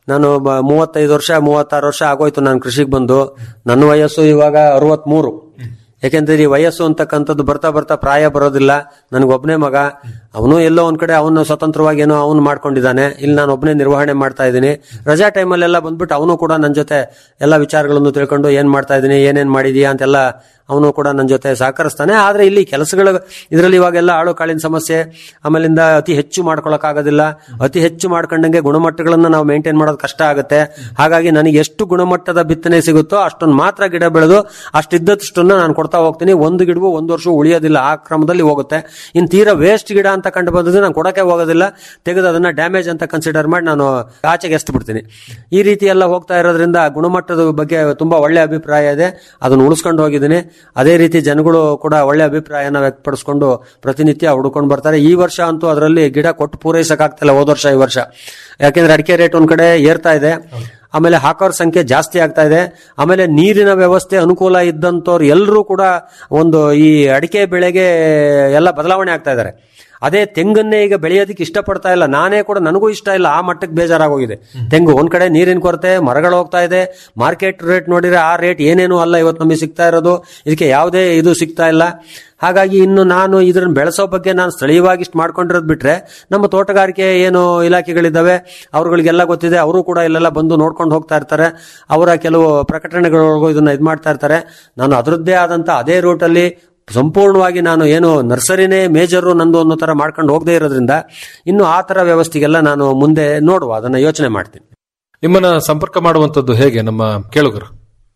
ನಾನು ಬ- ಮೂವತ್ತೈದು ವರ್ಷ ಮೂವತ್ತಾರು ವರ್ಷ ಆಗೋಯ್ತು ನಾನು ಕೃಷಿಗೆ ಬಂದು ನನ್ನ ವಯಸ್ಸು ಇವಾಗ ಅರವತ್ಮೂರು ಯಾಕೆಂದ್ರೆ ಈ ವಯಸ್ಸು ಅಂತಕ್ಕಂಥದ್ದು ಬರ್ತಾ ಬರ್ತಾ ಪ್ರಾಯ ಬರೋದಿಲ್ಲ ನನಗೊಬ್ಬನೇ ಮಗ ಅವನು ಎಲ್ಲೋ ಒಂದ್ ಕಡೆ ಅವನು ಸ್ವತಂತ್ರವಾಗಿ ಏನೋ ಅವನು ಮಾಡ್ಕೊಂಡಿದ್ದಾನೆ ಇಲ್ಲಿ ನಾನು ಒಬ್ಬನೇ ನಿರ್ವಹಣೆ ಮಾಡ್ತಾ ಇದ್ದೀನಿ ರಜಾ ಟೈಮಲ್ಲೆಲ್ಲ ಬಂದ್ಬಿಟ್ಟು ಅವನು ಕೂಡ ನನ್ನ ಜೊತೆ ಎಲ್ಲ ವಿಚಾರಗಳನ್ನು ತಿಳ್ಕೊಂಡು ಏನ್ ಮಾಡ್ತಾ ಇದ್ದೀನಿ ಏನೇನ್ ಮಾಡಿದೀಯಾ ಅಂತೆಲ್ಲ ಅವನು ಕೂಡ ನನ್ನ ಜೊತೆ ಸಹಕರಿಸ್ತಾನೆ ಆದ್ರೆ ಇಲ್ಲಿ ಕೆಲಸಗಳ ಇದರಲ್ಲಿ ಇವಾಗೆಲ್ಲ ಆಳು ಕಾಳಿನ ಸಮಸ್ಯೆ ಆಮೇಲಿಂದ ಅತಿ ಹೆಚ್ಚು ಮಾಡ್ಕೊಳಕ್ಕಾಗೋದಿಲ್ಲ ಅತಿ ಹೆಚ್ಚು ಮಾಡ್ಕೊಂಡಂಗೆ ಗುಣಮಟ್ಟಗಳನ್ನ ನಾವು ಮೇಂಟೈನ್ ಮಾಡೋದು ಕಷ್ಟ ಆಗುತ್ತೆ ಹಾಗಾಗಿ ನನಗೆ ಎಷ್ಟು ಗುಣಮಟ್ಟದ ಬಿತ್ತನೆ ಸಿಗುತ್ತೋ ಅಷ್ಟೊಂದು ಮಾತ್ರ ಗಿಡ ಬೆಳೆದು ಅಷ್ಟಿದ್ದಷ್ಟನ್ನ ನಾನು ಕೊಡ್ತಾ ಹೋಗ್ತೀನಿ ಒಂದು ಗಿಡವು ಒಂದು ವರ್ಷ ಉಳಿಯೋದಿಲ್ಲ ಆ ಕ್ರಮದಲ್ಲಿ ಹೋಗುತ್ತೆ ಇನ್ ತೀರಾ ವೇಸ್ಟ್ ಗಿಡ ಅಂತ ಕಂಡು ಬಂದಿದ್ದು ನಾನು ಕೊಡಕ್ಕೆ ಹೋಗೋದಿಲ್ಲ ತೆಗೆದು ಅದನ್ನ ಡ್ಯಾಮೇಜ್ ಅಂತ ಕನ್ಸಿಡರ್ ಮಾಡಿ ನಾನು ಆಚೆಗೆ ಎಷ್ಟು ಬಿಡ್ತೀನಿ ಈ ರೀತಿ ಎಲ್ಲ ಹೋಗ್ತಾ ಇರೋದ್ರಿಂದ ಗುಣಮಟ್ಟದ ಬಗ್ಗೆ ತುಂಬಾ ಒಳ್ಳೆ ಅಭಿಪ್ರಾಯ ಇದೆ ಅದನ್ನು ಉಳಿಸ್ಕೊಂಡು ಹೋಗಿದ್ದೀನಿ ಅದೇ ರೀತಿ ಜನಗಳು ಕೂಡ ಒಳ್ಳೆ ಅಭಿಪ್ರಾಯನ ವ್ಯಕ್ತಪಡಿಸ್ಕೊಂಡು ಪ್ರತಿನಿತ್ಯ ಹುಡ್ಕೊಂಡು ಬರ್ತಾರೆ ಈ ವರ್ಷ ಅಂತೂ ಅದರಲ್ಲಿ ಗಿಡ ಕೊಟ್ಟು ಪೂರೈಸಕ್ಕಾಗ್ತಿಲ್ಲ ಹೋದ ವರ್ಷ ಈ ವರ್ಷ ಯಾಕೆಂದ್ರೆ ಅಡಿಕೆ ರೇಟ್ ಒಂದ್ ಕಡೆ ಏರ್ತಾ ಇದೆ ಆಮೇಲೆ ಹಾಕೋರ್ ಸಂಖ್ಯೆ ಜಾಸ್ತಿ ಆಗ್ತಾ ಇದೆ ಆಮೇಲೆ ನೀರಿನ ವ್ಯವಸ್ಥೆ ಅನುಕೂಲ ಇದ್ದಂತವ್ರು ಎಲ್ಲರೂ ಕೂಡ ಒಂದು ಈ ಅಡಿಕೆ ಬೆಳೆಗೆ ಎಲ್ಲ ಬದಲಾವಣೆ ಆಗ್ತಾ ಇದ್ದಾರೆ ಅದೇ ತೆಂಗನ್ನೇ ಈಗ ಬೆಳೆಯೋದಕ್ಕೆ ಇಷ್ಟಪಡ್ತಾ ಇಲ್ಲ ನಾನೇ ಕೂಡ ನನಗೂ ಇಷ್ಟ ಇಲ್ಲ ಆ ಮಟ್ಟಕ್ಕೆ ಬೇಜಾರಾಗೋಗಿದೆ ತೆಂಗು ಒಂದ್ ಕಡೆ ನೀರಿನ ಕೊರತೆ ಮರಗಳು ಹೋಗ್ತಾ ಇದೆ ಮಾರ್ಕೆಟ್ ರೇಟ್ ನೋಡಿದ್ರೆ ಆ ರೇಟ್ ಏನೇನು ಅಲ್ಲ ಇವತ್ತು ನಮಗೆ ಸಿಗ್ತಾ ಇರೋದು ಇದಕ್ಕೆ ಯಾವುದೇ ಇದು ಸಿಗ್ತಾ ಇಲ್ಲ ಹಾಗಾಗಿ ಇನ್ನು ನಾನು ಇದನ್ನ ಬೆಳೆಸೋ ಬಗ್ಗೆ ನಾನು ಸ್ಥಳೀಯವಾಗಿ ಇಷ್ಟು ಮಾಡ್ಕೊಂಡಿರೋದು ಬಿಟ್ರೆ ನಮ್ಮ ತೋಟಗಾರಿಕೆ ಏನು ಇಲಾಖೆಗಳಿದ್ದಾವೆ ಅವ್ರಗಳಿಗೆಲ್ಲ ಗೊತ್ತಿದೆ ಅವರು ಕೂಡ ಇಲ್ಲೆಲ್ಲ ಬಂದು ನೋಡ್ಕೊಂಡು ಹೋಗ್ತಾ ಇರ್ತಾರೆ ಅವರ ಕೆಲವು ಪ್ರಕಟಣೆಗಳು ಇದನ್ನ ಇದು ಮಾಡ್ತಾ ಇರ್ತಾರೆ ನಾನು ಅದರದ್ದೇ ಆದಂತ ಅದೇ ರೂಟಲ್ಲಿ ಸಂಪೂರ್ಣವಾಗಿ ನಾನು ಏನು ನರ್ಸರಿನೇ ಮೇಜರು ನಂದು ಅನ್ನೋ ತರ ಮಾಡ್ಕೊಂಡು ಹೋಗದೆ ಇರೋದ್ರಿಂದ ಇನ್ನು ಆ ತರ ವ್ಯವಸ್ಥೆಗೆಲ್ಲ ನಾನು ಮುಂದೆ ನೋಡುವ ಅದನ್ನ ಯೋಚನೆ ಮಾಡ್ತೀನಿ ನಿಮ್ಮನ್ನ ಸಂಪರ್ಕ ಮಾಡುವಂತದ್ದು ಹೇಗೆ ನಮ್ಮ ಕೇಳುಗರು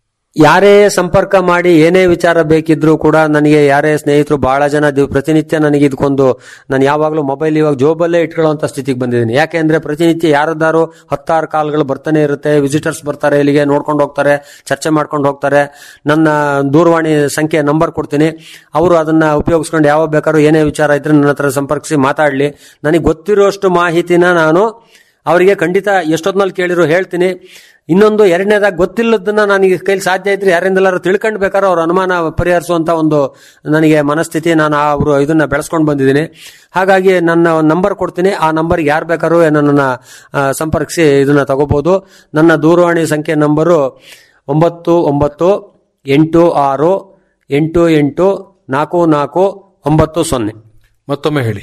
ಯಾರೇ ಸಂಪರ್ಕ ಮಾಡಿ ಏನೇ ವಿಚಾರ ಬೇಕಿದ್ರು ಕೂಡ ನನಗೆ ಯಾರೇ ಸ್ನೇಹಿತರು ಬಹಳ ಜನ ದಿವ್- ಪ್ರತಿನಿತ್ಯ ನನಗೆ ಇದಕ್ಕೊಂದು ನಾನು ಯಾವಾಗಲೂ ಮೊಬೈಲ್ ಇವಾಗ ಜೋಬಲ್ಲೇ ಇಟ್ಕೊಳ್ಳುವಂತ ಸ್ಥಿತಿಗೆ ಬಂದಿದ್ದೀನಿ ಯಾಕೆಂದ್ರೆ ಪ್ರತಿನಿತ್ಯ ಯಾರದ್ದಾರು ಹತ್ತಾರು ಕಾಲ್ಗಳು ಬರ್ತಾನೆ ಇರುತ್ತೆ ವಿಸಿಟರ್ಸ್ ಬರ್ತಾರೆ ಇಲ್ಲಿಗೆ ನೋಡ್ಕೊಂಡು ಹೋಗ್ತಾರೆ ಚರ್ಚೆ ಮಾಡ್ಕೊಂಡು ಹೋಗ್ತಾರೆ ನನ್ನ ದೂರವಾಣಿ ಸಂಖ್ಯೆ ನಂಬರ್ ಕೊಡ್ತೀನಿ ಅವರು ಅದನ್ನ ಉಪಯೋಗಿಸ್ಕೊಂಡು ಯಾವಾಗ ಬೇಕಾದ್ರೂ ಏನೇ ವಿಚಾರ ಇದ್ರೆ ನನ್ನ ಹತ್ರ ಸಂಪರ್ಕಿಸಿ ಮಾತಾಡ್ಲಿ ನನಗೆ ಗೊತ್ತಿರುವಷ್ಟು ಮಾಹಿತಿನ ನಾನು ಅವರಿಗೆ ಖಂಡಿತ ಎಷ್ಟೊತ್ನಲ್ಲಿ ಕೇಳಿರೋ ಹೇಳ್ತೀನಿ ಇನ್ನೊಂದು ಎರಡನೇದಾಗಿ ಗೊತ್ತಿಲ್ಲದನ್ನ ನನಗೆ ಕೈಲಿ ಸಾಧ್ಯ ಇದ್ರೆ ಯಾರಿಂದಲಾರು ತಿಳ್ಕೊಂಡು ಬೇಕಾದ್ರೆ ಅವ್ರ ಅನುಮಾನ ಪರಿಹರಿಸುವಂತ ಒಂದು ನನಗೆ ಮನಸ್ಥಿತಿ ನಾನು ಅವರು ಇದನ್ನ ಬೆಳೆಸ್ಕೊಂಡು ಬಂದಿದ್ದೀನಿ ಹಾಗಾಗಿ ನನ್ನ ನಂಬರ್ ಕೊಡ್ತೀನಿ ಆ ನಂಬರ್ಗೆ ಯಾರು ಬೇಕಾದ್ರೂ ನನ್ನನ್ನು ಆ, ಸಂಪರ್ಕಿಸಿ ಇದನ್ನ ತಗೋಬಹುದು ನನ್ನ ದೂರವಾಣಿ ಸಂಖ್ಯೆ ನಂಬರು ಒಂಬತ್ತು ಒಂಬತ್ತು ಎಂಟು ಆರು ಎಂಟು ಎಂಟು ನಾಲ್ಕು ನಾಲ್ಕು ಒಂಬತ್ತು ಸೊನ್ನೆ ಮತ್ತೊಮ್ಮೆ ಹೇಳಿ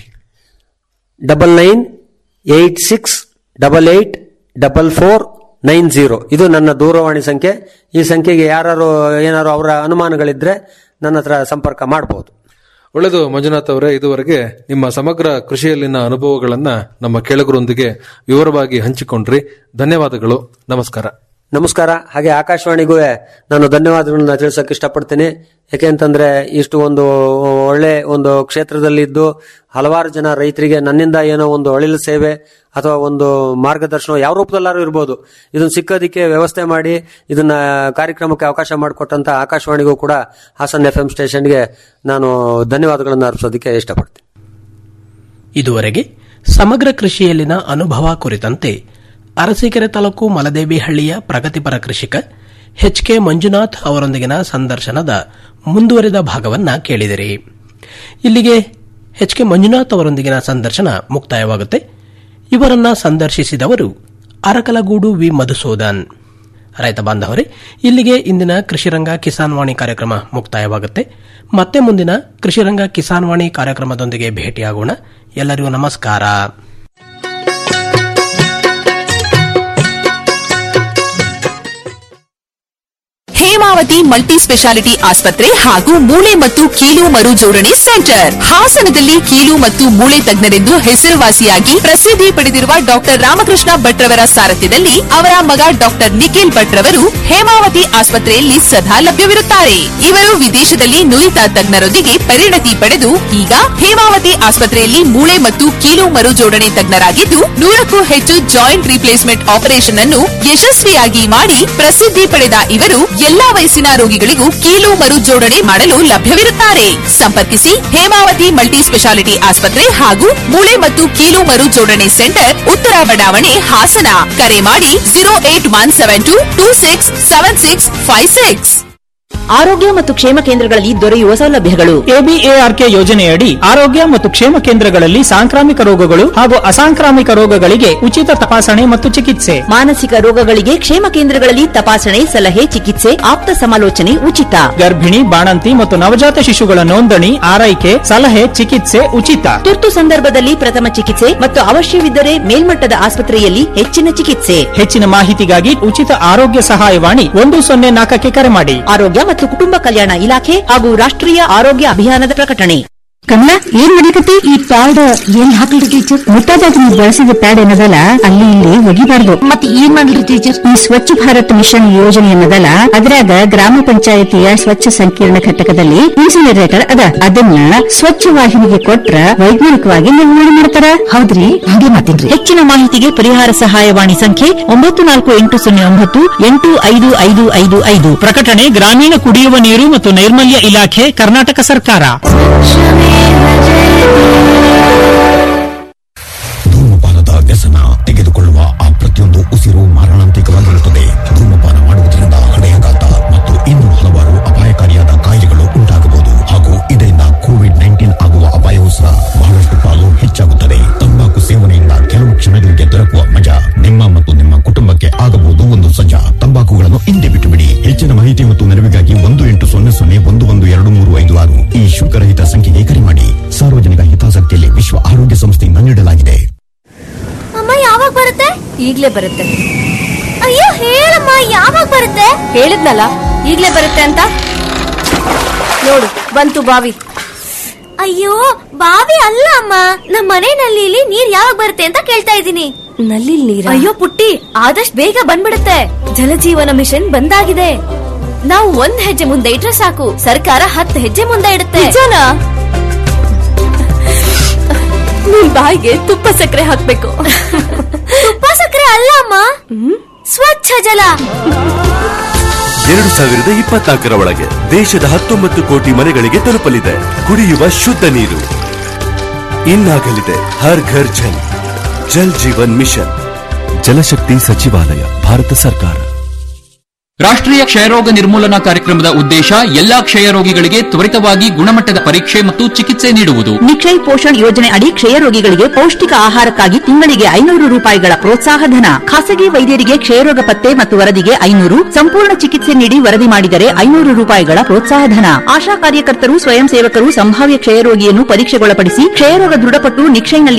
double nine eight six double eight double four nine zero ಇದು ನನ್ನ ದೂರವಾಣಿ ಸಂಖ್ಯೆ ಈ ಸಂಖ್ಯೆಗೆ ಯಾರು ಏನಾರು ಅವರ ಅನುಮಾನಗಳಿದ್ರೆ ನನ್ನ ಹತ್ರ ಸಂಪರ್ಕ ಮಾಡಬಹುದು ಒಳ್ಳೆಯದು ಮಂಜುನಾಥ್ ಅವರೇ ಇದುವರೆಗೆ ನಿಮ್ಮ ಸಮಗ್ರ ಕೃಷಿಯಲ್ಲಿನ ಅನುಭವಗಳನ್ನ ನಮ್ಮ ಕೇಳುಗರೊಂದಿಗೆ ವಿವರವಾಗಿ ಹಂಚಿಕೊಂಡ್ರಿ ಧನ್ಯವಾದಗಳು ನಮಸ್ಕಾರ ನಮಸ್ಕಾರ ಹಾಗೆ ಆಕಾಶವಾಣಿಗೂ ನಾನು ಧನ್ಯವಾದಗಳನ್ನ ತಿಳಿಸಕ್ಕೆ ಇಷ್ಟಪಡ್ತೀನಿ ಯಾಕೆಂತಂದ್ರೆ ಇಷ್ಟು ಒಂದು ಒಳ್ಳೆ ಒಂದು ಕ್ಷೇತ್ರದಲ್ಲಿ ಇದ್ದು ಹಲವಾರು ಜನ ರೈತರಿಗೆ ನನ್ನಿಂದ ಏನೋ ಒಂದು ಒಳ್ಳೆ ಸೇವೆ ಅಥವಾ ಒಂದು ಮಾರ್ಗದರ್ಶನ ಯಾವ ರೂಪದಲ್ಲಾರು ಇರ್ಬೋದು ಇದನ್ನ ಸಿಕ್ಕೋದಿಕ್ಕೆ ವ್ಯವಸ್ಥೆ ಮಾಡಿ ಇದನ್ನ ಕಾರ್ಯಕ್ರಮಕ್ಕೆ ಅವಕಾಶ ಮಾಡಿಕೊಟ್ಟಂತ ಆಕಾಶವಾಣಿಗೂ ಕೂಡ ಹಾಸನ್ ಎಫ್ ಎಂ ಸ್ಟೇಷನ್ಗೆ ನಾನು ಧನ್ಯವಾದಗಳನ್ನು ಅರ್ಪಿಸೋದಕ್ಕೆ ಇಷ್ಟಪಡ್ತೀನಿ ಇದುವರೆಗೆ ಸಮಗ್ರ ಕೃಷಿಯಲ್ಲಿನ ಅನುಭವ ಕುರಿತಂತೆ ಅರಸೀಕೆರೆ ತಾಲೂಕು ಮಲದೇವಿಹಳ್ಳಿಯ ಪ್ರಗತಿಪರ ಕೃಷಿಕ ಎಚ್ ಕೆ ಮಂಜುನಾಥ್ ಅವರೊಂದಿಗಿನ ಸಂದರ್ಶನದ ಮುಂದುವರಿದ ಭಾಗವನ್ನ ಕೇಳಿದಿರಿ ಇಲ್ಲಿಗೆ ಎಚ್ ಕೆ ಮಂಜುನಾಥ್ ಅವರೊಂದಿಗಿನ ಸಂದರ್ಶನ ಮುಕ್ತಾಯವಾಗುತ್ತೆ ಇವರನ್ನ ಸಂದರ್ಶಿಸಿದವರು ಅರಕಲಗೂಡು ವಿ ಮಧುಸೂದನ್ ರೈತ ಬಾಂಧವರೇ ಇಲ್ಲಿಗೆ ಇಂದಿನ ಕೃಷಿರಂಗ ಕಿಸಾನ್ ವಾಣಿ ಕಾರ್ಯಕ್ರಮ ಮುಕ್ತಾಯವಾಗುತ್ತೆ ಮತ್ತೆ ಮುಂದಿನ ಕೃಷಿರಂಗ ಕಿಸಾನ್ ವಾಣಿ ಕಾರ್ಯಕ್ರಮದೊಂದಿಗೆ ಭೇಟಿಯಾಗೋಣ ಎಲ್ಲರಿಗೂ ನಮಸ್ಕಾರ ಹೇಮಾವತಿ ಮಲ್ಟಿ ಸ್ಪೆಷಾಲಿಟಿ ಆಸ್ಪತ್ರೆ ಹಾಗೂ ಮೂಳೆ ಮತ್ತು ಕೀಲು ಮರು ಜೋಡಣೆ ಸೆಂಟರ್ ಹಾಸನದಲ್ಲಿ ಕೀಲು ಮತ್ತು ಮೂಳೆ ತಜ್ಞರೆಂದು ಹೆಸರುವಾಸಿಯಾಗಿ ಪ್ರಸಿದ್ಧಿ ಪಡೆದಿರುವ ಡಾಕ್ಟರ್ ರಾಮಕೃಷ್ಣ ಭಟ್ರವರ ಸಾರಥ್ಯದಲ್ಲಿ ಅವರ ಮಗ ಡಾಕ್ಟರ್ ನಿಖಿಲ್ ಭಟ್ರವರು ಹೇಮಾವತಿ ಆಸ್ಪತ್ರೆಯಲ್ಲಿ ಸದಾ ಲಭ್ಯವಿರುತ್ತಾರೆ ಇವರು ವಿದೇಶದಲ್ಲಿ ನುರಿತ ತಜ್ಞರೊಂದಿಗೆ ಪರಿಣತಿ ಪಡೆದು ಈಗ ಹೇಮಾವತಿ ಆಸ್ಪತ್ರೆಯಲ್ಲಿ ಮೂಳೆ ಮತ್ತು ಕೀಲು ಮರು ಜೋಡಣೆ ತಜ್ಞರಾಗಿದ್ದು ನೂರಕ್ಕೂ ಹೆಚ್ಚು ಜಾಯಿಂಟ್ ರಿಪ್ಲೇಸ್ಮೆಂಟ್ ಆಪರೇಷನ್ ಅನ್ನು ಯಶಸ್ವಿಯಾಗಿ ಮಾಡಿ ಪ್ರಸಿದ್ಧಿ ಪಡೆದ ಇವರು ಎಲ್ಲಾ ವಯಸ್ಸಿನ ರೋಗಿಗಳಿಗೂ ಕೀಲು ಮರು ಜೋಡಣೆ ಮಾಡಲು ಲಭ್ಯವಿರುತ್ತಾರೆ ಸಂಪರ್ಕಿಸಿ ಹೇಮಾವತಿ ಮಲ್ಟಿ ಸ್ಪೆಷಾಲಿಟಿ ಆಸ್ಪತ್ರೆ ಹಾಗೂ ಮೂಳೆ ಮತ್ತು ಕೀಲು ಮರು ಜೋಡಣೆ ಸೆಂಟರ್ ಉತ್ತರ ಬಡಾವಣೆ ಹಾಸನ ಕರೆ ಮಾಡಿ zero eight one seven two two six seven six five six ಆರೋಗ್ಯ ಮತ್ತು ಕ್ಷೇಮ ಕೇಂದ್ರಗಳಲ್ಲಿ ದೊರೆಯುವ ಸೌಲಭ್ಯಗಳು ಎಬಿಎಆರ್ಕೆ ಯೋಜನೆಯಡಿ ಆರೋಗ್ಯ ಮತ್ತು ಕ್ಷೇಮ ಕೇಂದ್ರಗಳಲ್ಲಿ ಸಾಂಕ್ರಾಮಿಕ ರೋಗಗಳು ಹಾಗೂ ಅಸಾಂಕ್ರಾಮಿಕ ರೋಗಗಳಿಗೆ ಉಚಿತ ತಪಾಸಣೆ ಮತ್ತು ಚಿಕಿತ್ಸೆ ಮಾನಸಿಕ ರೋಗಗಳಿಗೆ ಕ್ಷೇಮ ಕೇಂದ್ರಗಳಲ್ಲಿ ತಪಾಸಣೆ ಸಲಹೆ ಚಿಕಿತ್ಸೆ ಆಪ್ತ ಸಮಾಲೋಚನೆ ಉಚಿತ ಗರ್ಭಿಣಿ ಬಾಣಂತಿ ಮತ್ತು ನವಜಾತ ಶಿಶುಗಳ ನೋಂದಣಿ ಆರೈಕೆ ಸಲಹೆ ಚಿಕಿತ್ಸೆ ಉಚಿತ ತುರ್ತು ಸಂದರ್ಭದಲ್ಲಿ ಪ್ರಥಮ ಚಿಕಿತ್ಸೆ ಮತ್ತು ಅವಶ್ಯವಿದ್ದರೆ ಮೇಲ್ಮಟ್ಟದ ಆಸ್ಪತ್ರೆಯಲ್ಲಿ ಹೆಚ್ಚಿನ ಚಿಕಿತ್ಸೆ ಹೆಚ್ಚಿನ ಮಾಹಿತಿಗಾಗಿ ಉಚಿತ ಆರೋಗ್ಯ ಸಹಾಯವಾಣಿ ಒಂದು ಸೊನ್ನೆ ನಾಲ್ಕಕ್ಕೆ ಕರೆ ಮಾಡಿ ಆರೋಗ್ಯ ಮತ್ತು ಕುಟುಂಬ ಕಲ್ಯಾಣ ಇಲಾಖೆ ಹಾಗೂ ರಾಷ್ಟ್ರೀಯ ಆರೋಗ್ಯ ಅಭಿಯಾನದ ಪ್ರಕಟಣೆ ಕಮಲ ಏನ್ ನಡೀತತಿ ಈ ಪ್ಯಾಡ್ ಏನ್ ಹಾಕ್ಲಿ ಟೀಚರ್ ಮುಟ್ಟಾದಾಗ ನೀವು ಬಳಸಿದ ಪ್ಯಾಡ್ ಏನದಲ್ಲ ಅಲ್ಲಿ ಇಲ್ಲಿ ಒಗಿಬಾರ್ದು ಮತ್ತೆ ಏನ್ ಮಾಡ್ಲಿ ಟೀಚರ್ ಈ ಸ್ವಚ್ಛ ಭಾರತ್ ಮಿಷನ್ ಯೋಜನೆ ಏನದಲ್ಲ ಅದ್ರಾಗ ಗ್ರಾಮ ಪಂಚಾಯತಿಯ ಸ್ವಚ್ಛ ಸಂಕೀರ್ಣ ಘಟಕದಲ್ಲಿ ಇನ್ಸಿನರೇಟರ್ ಅದ ಅದನ್ನ ಸ್ವಚ್ಛ ವಾಹಿನಿಗೆ ಕೊಟ್ರ ವೈಜ್ಞಾನಿಕವಾಗಿ ನಿರ್ವಹಣೆ ಮಾಡ್ತಾರ ಹೌದ್ರಿ ಹಾಗೆ ಮಾತಿನ್ರಿ ಹೆಚ್ಚಿನ ಮಾಹಿತಿಗೆ ಪರಿಹಾರ ಸಹಾಯವಾಣಿ ಸಂಖ್ಯೆ ಒಂಬತ್ತು ನಾಲ್ಕು ಎಂಟು ಸೊನ್ನೆ ಒಂಬತ್ತು ಎಂಟು ಐದು ಐದು ಐದು ಐದು ಪ್ರಕಟಣೆ ಗ್ರಾಮೀಣ ಕುಡಿಯುವ ನೀರು ಮತ್ತು ನೈರ್ಮಲ್ಯ ಇಲಾಖೆ ಕರ್ನಾಟಕ ಸರ್ಕಾರ ಧೂಮಪಾನದ ವ್ಯಸನ ತೆಗೆದುಕೊಳ್ಳುವ ಆ ಪ್ರತಿಯೊಂದು ಉಸಿರು ಮಾರಣಾಂತಿಕವಾಗಿರುತ್ತದೆ ಧೂಮಪಾನ ಮಾಡುವುದರಿಂದ ಹೃದಯಾಘಾತ ಮತ್ತು ಇನ್ನೂ ಹಲವಾರು ಅಪಾಯಕಾರಿಯಾದ ಕಾಯಿಲೆಗಳು ಉಂಟಾಗಬಹುದು ಹಾಗೂ ಇದರಿಂದ ಕೋವಿಡ್ ನೈನ್ಟೀನ್ ಆಗುವ ಅಪಾಯವೂ ಸಹ ಬಹಳಷ್ಟು ಪಾಲು ಹೆಚ್ಚಾಗುತ್ತದೆ ತಂಬಾಕು ಸೇವನೆಯಿಂದ ಕೆಲವು ಕ್ಷಣಗಳಿಗೆ ದೊರಕುವ ಮಜಾ ನಿಮ್ಮ ಮತ್ತು ನಿಮ್ಮ ಕುಟುಂಬಕ್ಕೆ ಆಗಬಹುದು ಒಂದು ಸಜ್ಜಾ ತಂಬಾಕುಗಳನ್ನು ಹಿಂದೆ ಬಿಟ್ಟು ಬಿಡಿ ಹೆಚ್ಚಿನ ಮಾಹಿತಿ ಮತ್ತು ನೆರವಿಗಾಗಿ ಒಂದು ಎಂಟು ಸೊನ್ನೆ ಸೊನ್ನೆ ಒಂದು ಒಂದು ಎರಡು ಮೂರು ಐದು ಆರು ಈ ಶುಲ್ಕರಹಿತ ಸಂಖ್ಯೆಗೆ ಕರೆ ಮಾಡಿ ಸಾರ್ವಜನಿಕ ಹಿತಾಸಕ್ತಿಯಲ್ಲಿ ವಿಶ್ವ ಆರೋಗ್ಯ ಸಂಸ್ಥೆಯಿಂದ ನೀಡಲಾಗಿದೆ ಅಮ್ಮ ಯಾವಾಗ ಬರುತ್ತೆ ಈಗ್ಲೇ ಬರುತ್ತೆ ಅಯ್ಯೋ ಹೇಳಮ್ಮ ಯಾವಾಗ ಬರುತ್ತೆ ಹೇಳಿದ್ನಲ್ಲ ಈಗ್ಲೇ ಬರುತ್ತೆ ಅಂತ ನೋಡು ಬಂತು ಬಾವಿ ಅಯ್ಯೋ ಬಾವಿ ಅಲ್ಲ ಅಮ್ಮ ನಮ್ಮ ಮನೆ ನಲ್ಲಿಲಿ ನೀರ್ ಯಾವಾಗ ಬರುತ್ತೆ ಅಂತ ಕೇಳ್ತಾ ಇದ್ದೀನಿ ನಲ್ಲಿ ನೀರ ಅಯ್ಯೋ ಪುಟ್ಟಿ ಆದಷ್ಟು ಬೇಗ ಬಂದ್ಬಿಡುತ್ತೆ ಜಲಜೀವನ ಮಿಷನ್ ಬಂದಾಗಿದೆ ನಾವು ಒಂದ್ ಹೆಜ್ಜೆ ಮುಂದೆ ಇಟ್ರೆ ಸಾಕು ಸರ್ಕಾರ ಹತ್ತು ಹೆಜ್ಜೆ ಮುಂದೆ ಇಡುತ್ತೆ ನಿಜನಾ ನಿಮ್ ಬಾಯಿಗೆ ತುಪ್ಪ ಸಕ್ಕರೆ ಹಾಕ್ಬೇಕು ತುಪ್ಪ ಸಕ್ಕರೆ ಅಲ್ಲ ಅಮ್ಮ ಸ್ವಚ್ಛ ಜಲ ಎರಡು ಸಾವಿರದ ಇಪ್ಪತ್ನಾಲ್ಕರ ಒಳಗೆ ದೇಶದ ಹತ್ತೊಂಬತ್ತು ಕೋಟಿ ಮನೆಗಳಿಗೆ ತಲುಪಲಿದೆ ಕುಡಿಯುವ ಶುದ್ಧ ನೀರು ಇನ್ನಾಗಲಿದೆ ಹರ್ ಘರ್ ಜಲ್ ಜಲ್ ಜೀವನ್ ಮಿಷನ್ ಜಲಶಕ್ತಿ ಸಚಿವಾಲಯ ಭಾರತ ಸರ್ಕಾರ ರಾಷ್ಟ್ರೀಯ ಕ್ಷಯರೋಗ ನಿರ್ಮೂಲನಾ ಕಾರ್ಯಕ್ರಮದ ಉದ್ದೇಶ ಎಲ್ಲಾ ಕ್ಷಯರೋಗಿಗಳಿಗೆ ತ್ವರಿತವಾಗಿ ಗುಣಮಟ್ಟದ ಪರೀಕ್ಷೆ ಮತ್ತು ಚಿಕಿತ್ಸೆ ನೀಡುವುದು ನಿಕ್ಷಯ್ ಪೋಷಣ್ ಯೋಜನೆ ಅಡಿ ಕ್ಷಯರೋಗಿಗಳಿಗೆ ಪೌಷ್ಟಿಕ ಆಹಾರಕ್ಕಾಗಿ ತಿಂಗಳಿಗೆ ಐನೂರು ರೂಪಾಯಿಗಳ ಪ್ರೋತ್ಸಾಹ ಧನ ಖಾಸಗಿ ವೈದ್ಯರಿಗೆ ಕ್ಷಯರೋಗ ಪತ್ತೆ ಮತ್ತು ವರದಿಗೆ ಐನೂರು ಸಂಪೂರ್ಣ ಚಿಕಿತ್ಸೆ ನೀಡಿ ವರದಿ ಮಾಡಿದರೆ ಐನೂರು ರೂಪಾಯಿಗಳ ಪ್ರೋತ್ಸಾಹ ಧನ ಆಶಾ ಕಾರ್ಯಕರ್ತರು ಸ್ವಯಂ ಸೇವಕರು ಸಂಭಾವ್ಯ ಕ್ಷಯರೋಗಿಯನ್ನು ಪರೀಕ್ಷೆಗೊಳಪಡಿಸಿ ಕ್ಷಯರೋಗ ದೃಢಪಟ್ಟು ನಿಕ್ಷಯ್ನಲ್ಲಿ